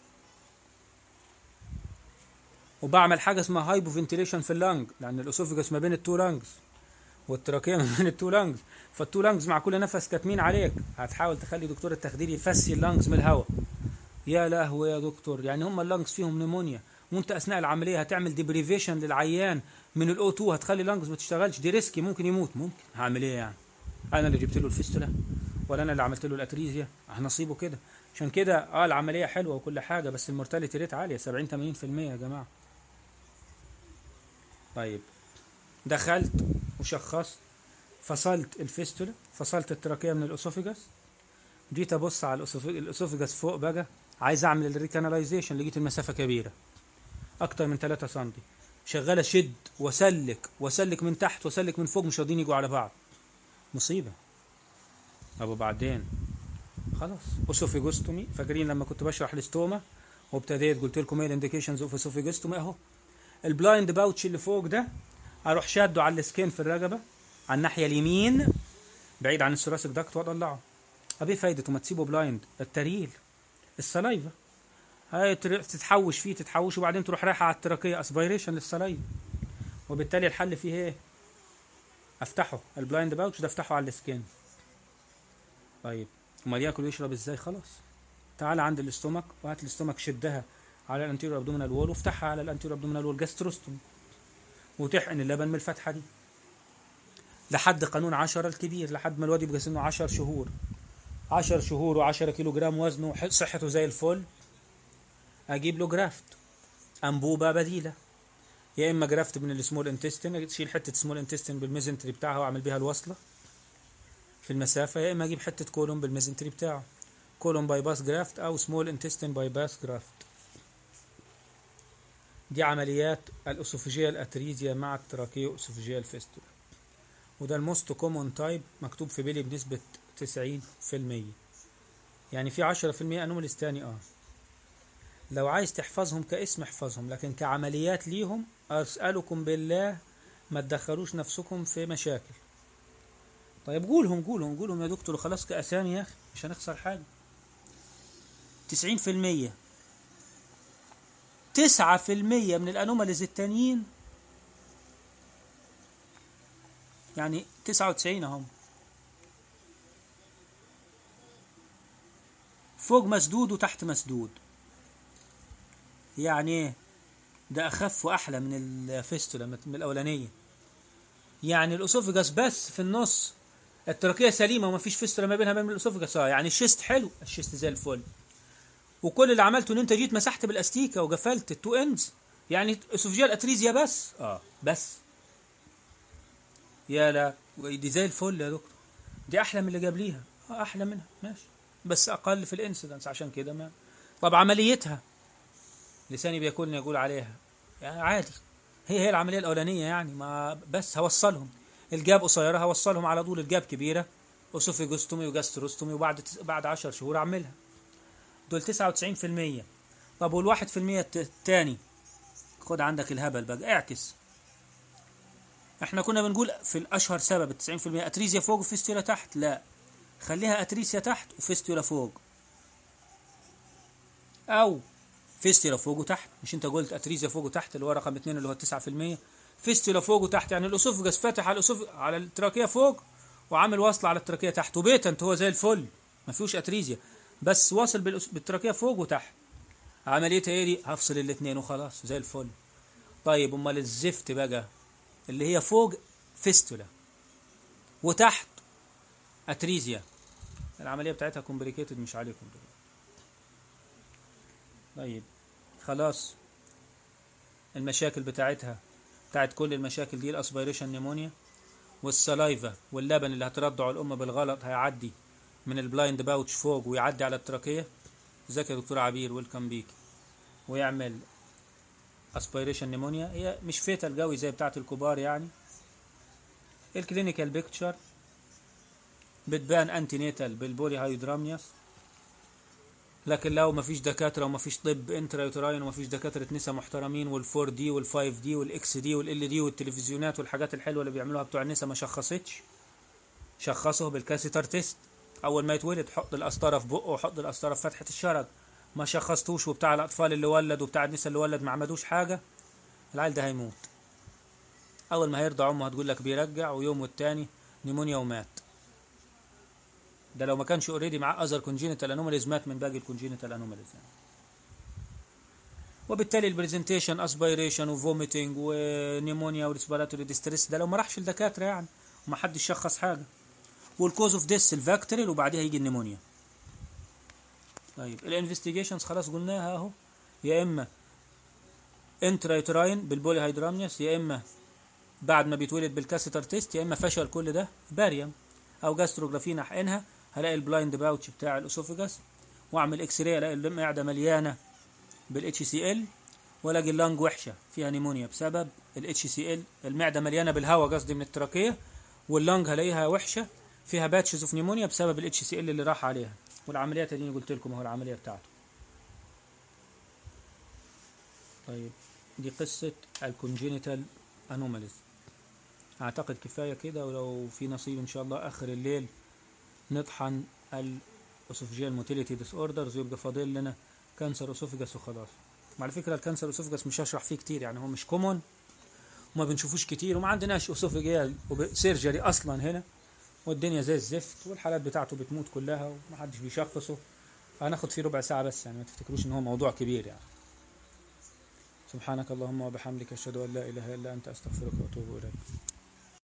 [SPEAKER 1] وبعمل حاجه اسمها هايبو فنتيليشن في اللنج لان الاسوفيجاس ما بين التو لانجز والتراكيه ما بين التو لانجز فالتو لانجز مع كل نفس كاتمين عليك هتحاول تخلي دكتور التخدير يفسي اللانجز من الهواء يا لهوي يا دكتور يعني هم اللانجز فيهم نيمونيا وانت اثناء العمليه هتعمل ديبريفيشن للعيان من الاو 2 هتخلي اللانجز ما تشتغلش دي ريسكي ممكن يموت ممكن هعمل ايه يعني انا اللي جبت له الفيستولا ولا انا اللي عملت له الاتريزيا نصيبه كده عشان كده اه العمليه حلوه وكل حاجه بس المورتاليتي ريت عاليه 70 80% يا جماعه طيب دخلت وشخصت فصلت الفيستولا فصلت التراكيه من الاسوفيجاس جيت ابص على الاسوفيجاس فوق بقى عايز اعمل الريكاناليزيشن لقيت المسافه كبيره اكتر من 3 سم شغال اشد واسلك واسلك من تحت واسلك من فوق مش راضيين يجوا على بعض مصيبه طب وبعدين خلاص اسوفيجوستومي فاكرين لما كنت بشرح الاستوما وابتديت قلت لكم ايه الانديكيشنز اوف اسوفيجوستومي اهو البلايند باوتش اللي فوق ده اروح شاده على السكين في الرقبه على الناحيه اليمين بعيد عن الثوراسيك داكت واطلعه ابي فايدته ما تسيبه بلايند التريل السلايفا هاي تر- تتحوش فيه تتحوش وبعدين تروح رايحه على التراكيه اسبيريشن للسلايفا وبالتالي الحل فيه ايه افتحه البلايند باوتش ده افتحه على السكين طيب امال ياكل ويشرب ازاي خلاص تعال عند الاستومك وهات الاستومك شدها على الانتيريور ابدومينال وول وافتحها على الانتيريور ابدومينال وول جاستروستومي وتحقن اللبن من الفتحه دي لحد قانون عشرة الكبير لحد ما الواد يبقى سنه عشر شهور عشر شهور وعشرة كيلو جرام وزنه وح- صحته زي الفل اجيب له جرافت انبوبه بديله يا اما جرافت من السمول انتستين تشيل حته سمول انتستين بالميزنتري بتاعها واعمل بيها الوصله في المسافه يا اما اجيب حته كولوم بالميزنتري بتاعه كولوم باي باس جرافت او سمول انتستين باي باس جرافت دي عمليات الاسوفيجيال اتريزيا مع التراكيو اسوفيجيال فيستولا وده الموست كومون تايب مكتوب في بيلي بنسبة 90% يعني في 10% انوماليز تاني اه لو عايز تحفظهم كاسم احفظهم لكن كعمليات ليهم اسألكم بالله ما تدخلوش نفسكم في مشاكل طيب قولهم قولهم قولهم يا دكتور خلاص كأسامي يا أخي مش هنخسر حاجة 90% تسعة في المية من الأنوماليز التانيين يعني تسعة وتسعين اهم فوق مسدود وتحت مسدود يعني ايه ده اخف واحلى من الفيستولا من الاولانيه يعني الاسوفجاس بس في النص التركيه سليمه وما فيش فيستولا ما بينها وبين الاسوفجاس اه يعني الشيست حلو الشيست زي الفل وكل اللي عملته ان انت جيت مسحت بالاستيكه وقفلت التو اندز يعني اسوفجيال اتريزيا بس اه بس يا لا دي زي الفل يا دكتور دي احلى من اللي قبليها اه احلى منها ماشي بس اقل في الانسيدنس عشان كده ما طب عمليتها لساني بياكلني يقول عليها يعني عادي هي هي العمليه الاولانيه يعني ما بس هوصلهم الجاب قصيره هوصلهم على طول الجاب كبيره اسوفيجوستومي وجاستروستومي وبعد بعد 10 شهور اعملها دول 99% طب والواحد في المية التاني خد عندك الهبل بقى اعكس احنا كنا بنقول في الاشهر سبب 90% اتريزيا فوق وفيستولا تحت لا خليها اتريسيا تحت وفيستولا فوق او فيستولا فوق وتحت مش انت قلت اتريزيا فوق وتحت اللي هو رقم 2 اللي هو 9% فيستولا فوق وتحت يعني الاسوفجس فاتح على الاسوف على التراكيه فوق وعامل وصل على التراكيه تحت وبيتنت هو زي الفل ما فيهوش اتريزيا بس واصل بالأس- بالتراكيه فوق وتحت عمليتها ايه دي هفصل الاثنين وخلاص زي الفل طيب امال الزفت بقى اللي هي فوق فيستولا وتحت اتريزيا العمليه بتاعتها كومبليكيتد مش عليكم دلوقتي طيب خلاص المشاكل بتاعتها بتاعت كل المشاكل دي الاسبيريشن نيمونيا والسلايفا واللبن اللي هترضعه الام بالغلط هيعدي من البلايند باوتش فوق ويعدي على التراكيه ازيك يا دكتور عبير ويلكم بيك ويعمل اسبيريشن نيمونيا هي مش فيتال قوي زي بتاعت الكبار يعني الكلينيكال بيكتشر بتبان انتي نيتال بالبولي هايدرامنياس لكن لو ما فيش دكاتره وما فيش طب انترا يوتراين وما فيش دكاتره نسا محترمين والفور دي والفايف دي والاكس دي والال دي والتلفزيونات والحاجات الحلوه اللي بيعملوها بتوع النسا ما شخصتش شخصه بالكاسيتر تيست اول ما يتولد حط القسطره في بقه وحط القسطره في فتحه الشرج ما شخصتوش وبتاع الاطفال اللي ولد وبتاع النسا اللي ولد ما عملوش حاجه العيل ده هيموت اول ما هيرضع امه هتقول لك بيرجع ويوم والتاني نيمونيا ومات ده لو ما كانش اوريدي معاه اذر كونجينيتال انوماليز مات من باقي الكونجينيتال انوماليز يعني. وبالتالي البرزنتيشن اسبيريشن وفوميتنج ونيمونيا وريسبيراتوري ديستريس ده لو ما راحش الدكاتره يعني وما حدش شخص حاجه والكوز اوف ديس الفاكتوريال وبعديها يجي النيمونيا طيب الانفستيجيشنز خلاص قلناها اهو يا اما انترايتراين بالبولي هيدرامنيوس يا اما بعد ما بيتولد بالكاسيتر تيست يا اما فشل كل ده باريوم او جاستروجرافين احقنها هلاقي البلايند باوتش بتاع الاسوفجاس واعمل اكس راي الاقي المعده مليانه بالاتش سي ال والاقي اللنج وحشه فيها نيمونيا بسبب الاتش سي ال المعده مليانه بالهواء قصدي من التراكيه واللنج هلاقيها وحشه فيها باتشز اوف نيمونيا بسبب الاتش سي ال اللي راح عليها والعمليات اللي قلت لكم هو العمليه بتاعته طيب دي قصه الكونجينيتال انوماليز اعتقد كفايه كده ولو في نصيب ان شاء الله اخر الليل نطحن الاسوفجيال موتيليتي ديس اوردرز ويبقى فاضل لنا كانسر اسوفجس وخلاص وعلى فكره الكانسر اسوفجس مش هشرح فيه كتير يعني هو مش كومون وما بنشوفوش كتير وما عندناش اسوفجيال سيرجري اصلا هنا والدنيا زي الزفت والحالات بتاعته بتموت كلها ومحدش بيشخصه هناخد فيه ربع ساعه بس يعني ما تفتكروش ان هو موضوع كبير يعني سبحانك اللهم وبحمدك اشهد ان لا اله الا انت استغفرك واتوب اليك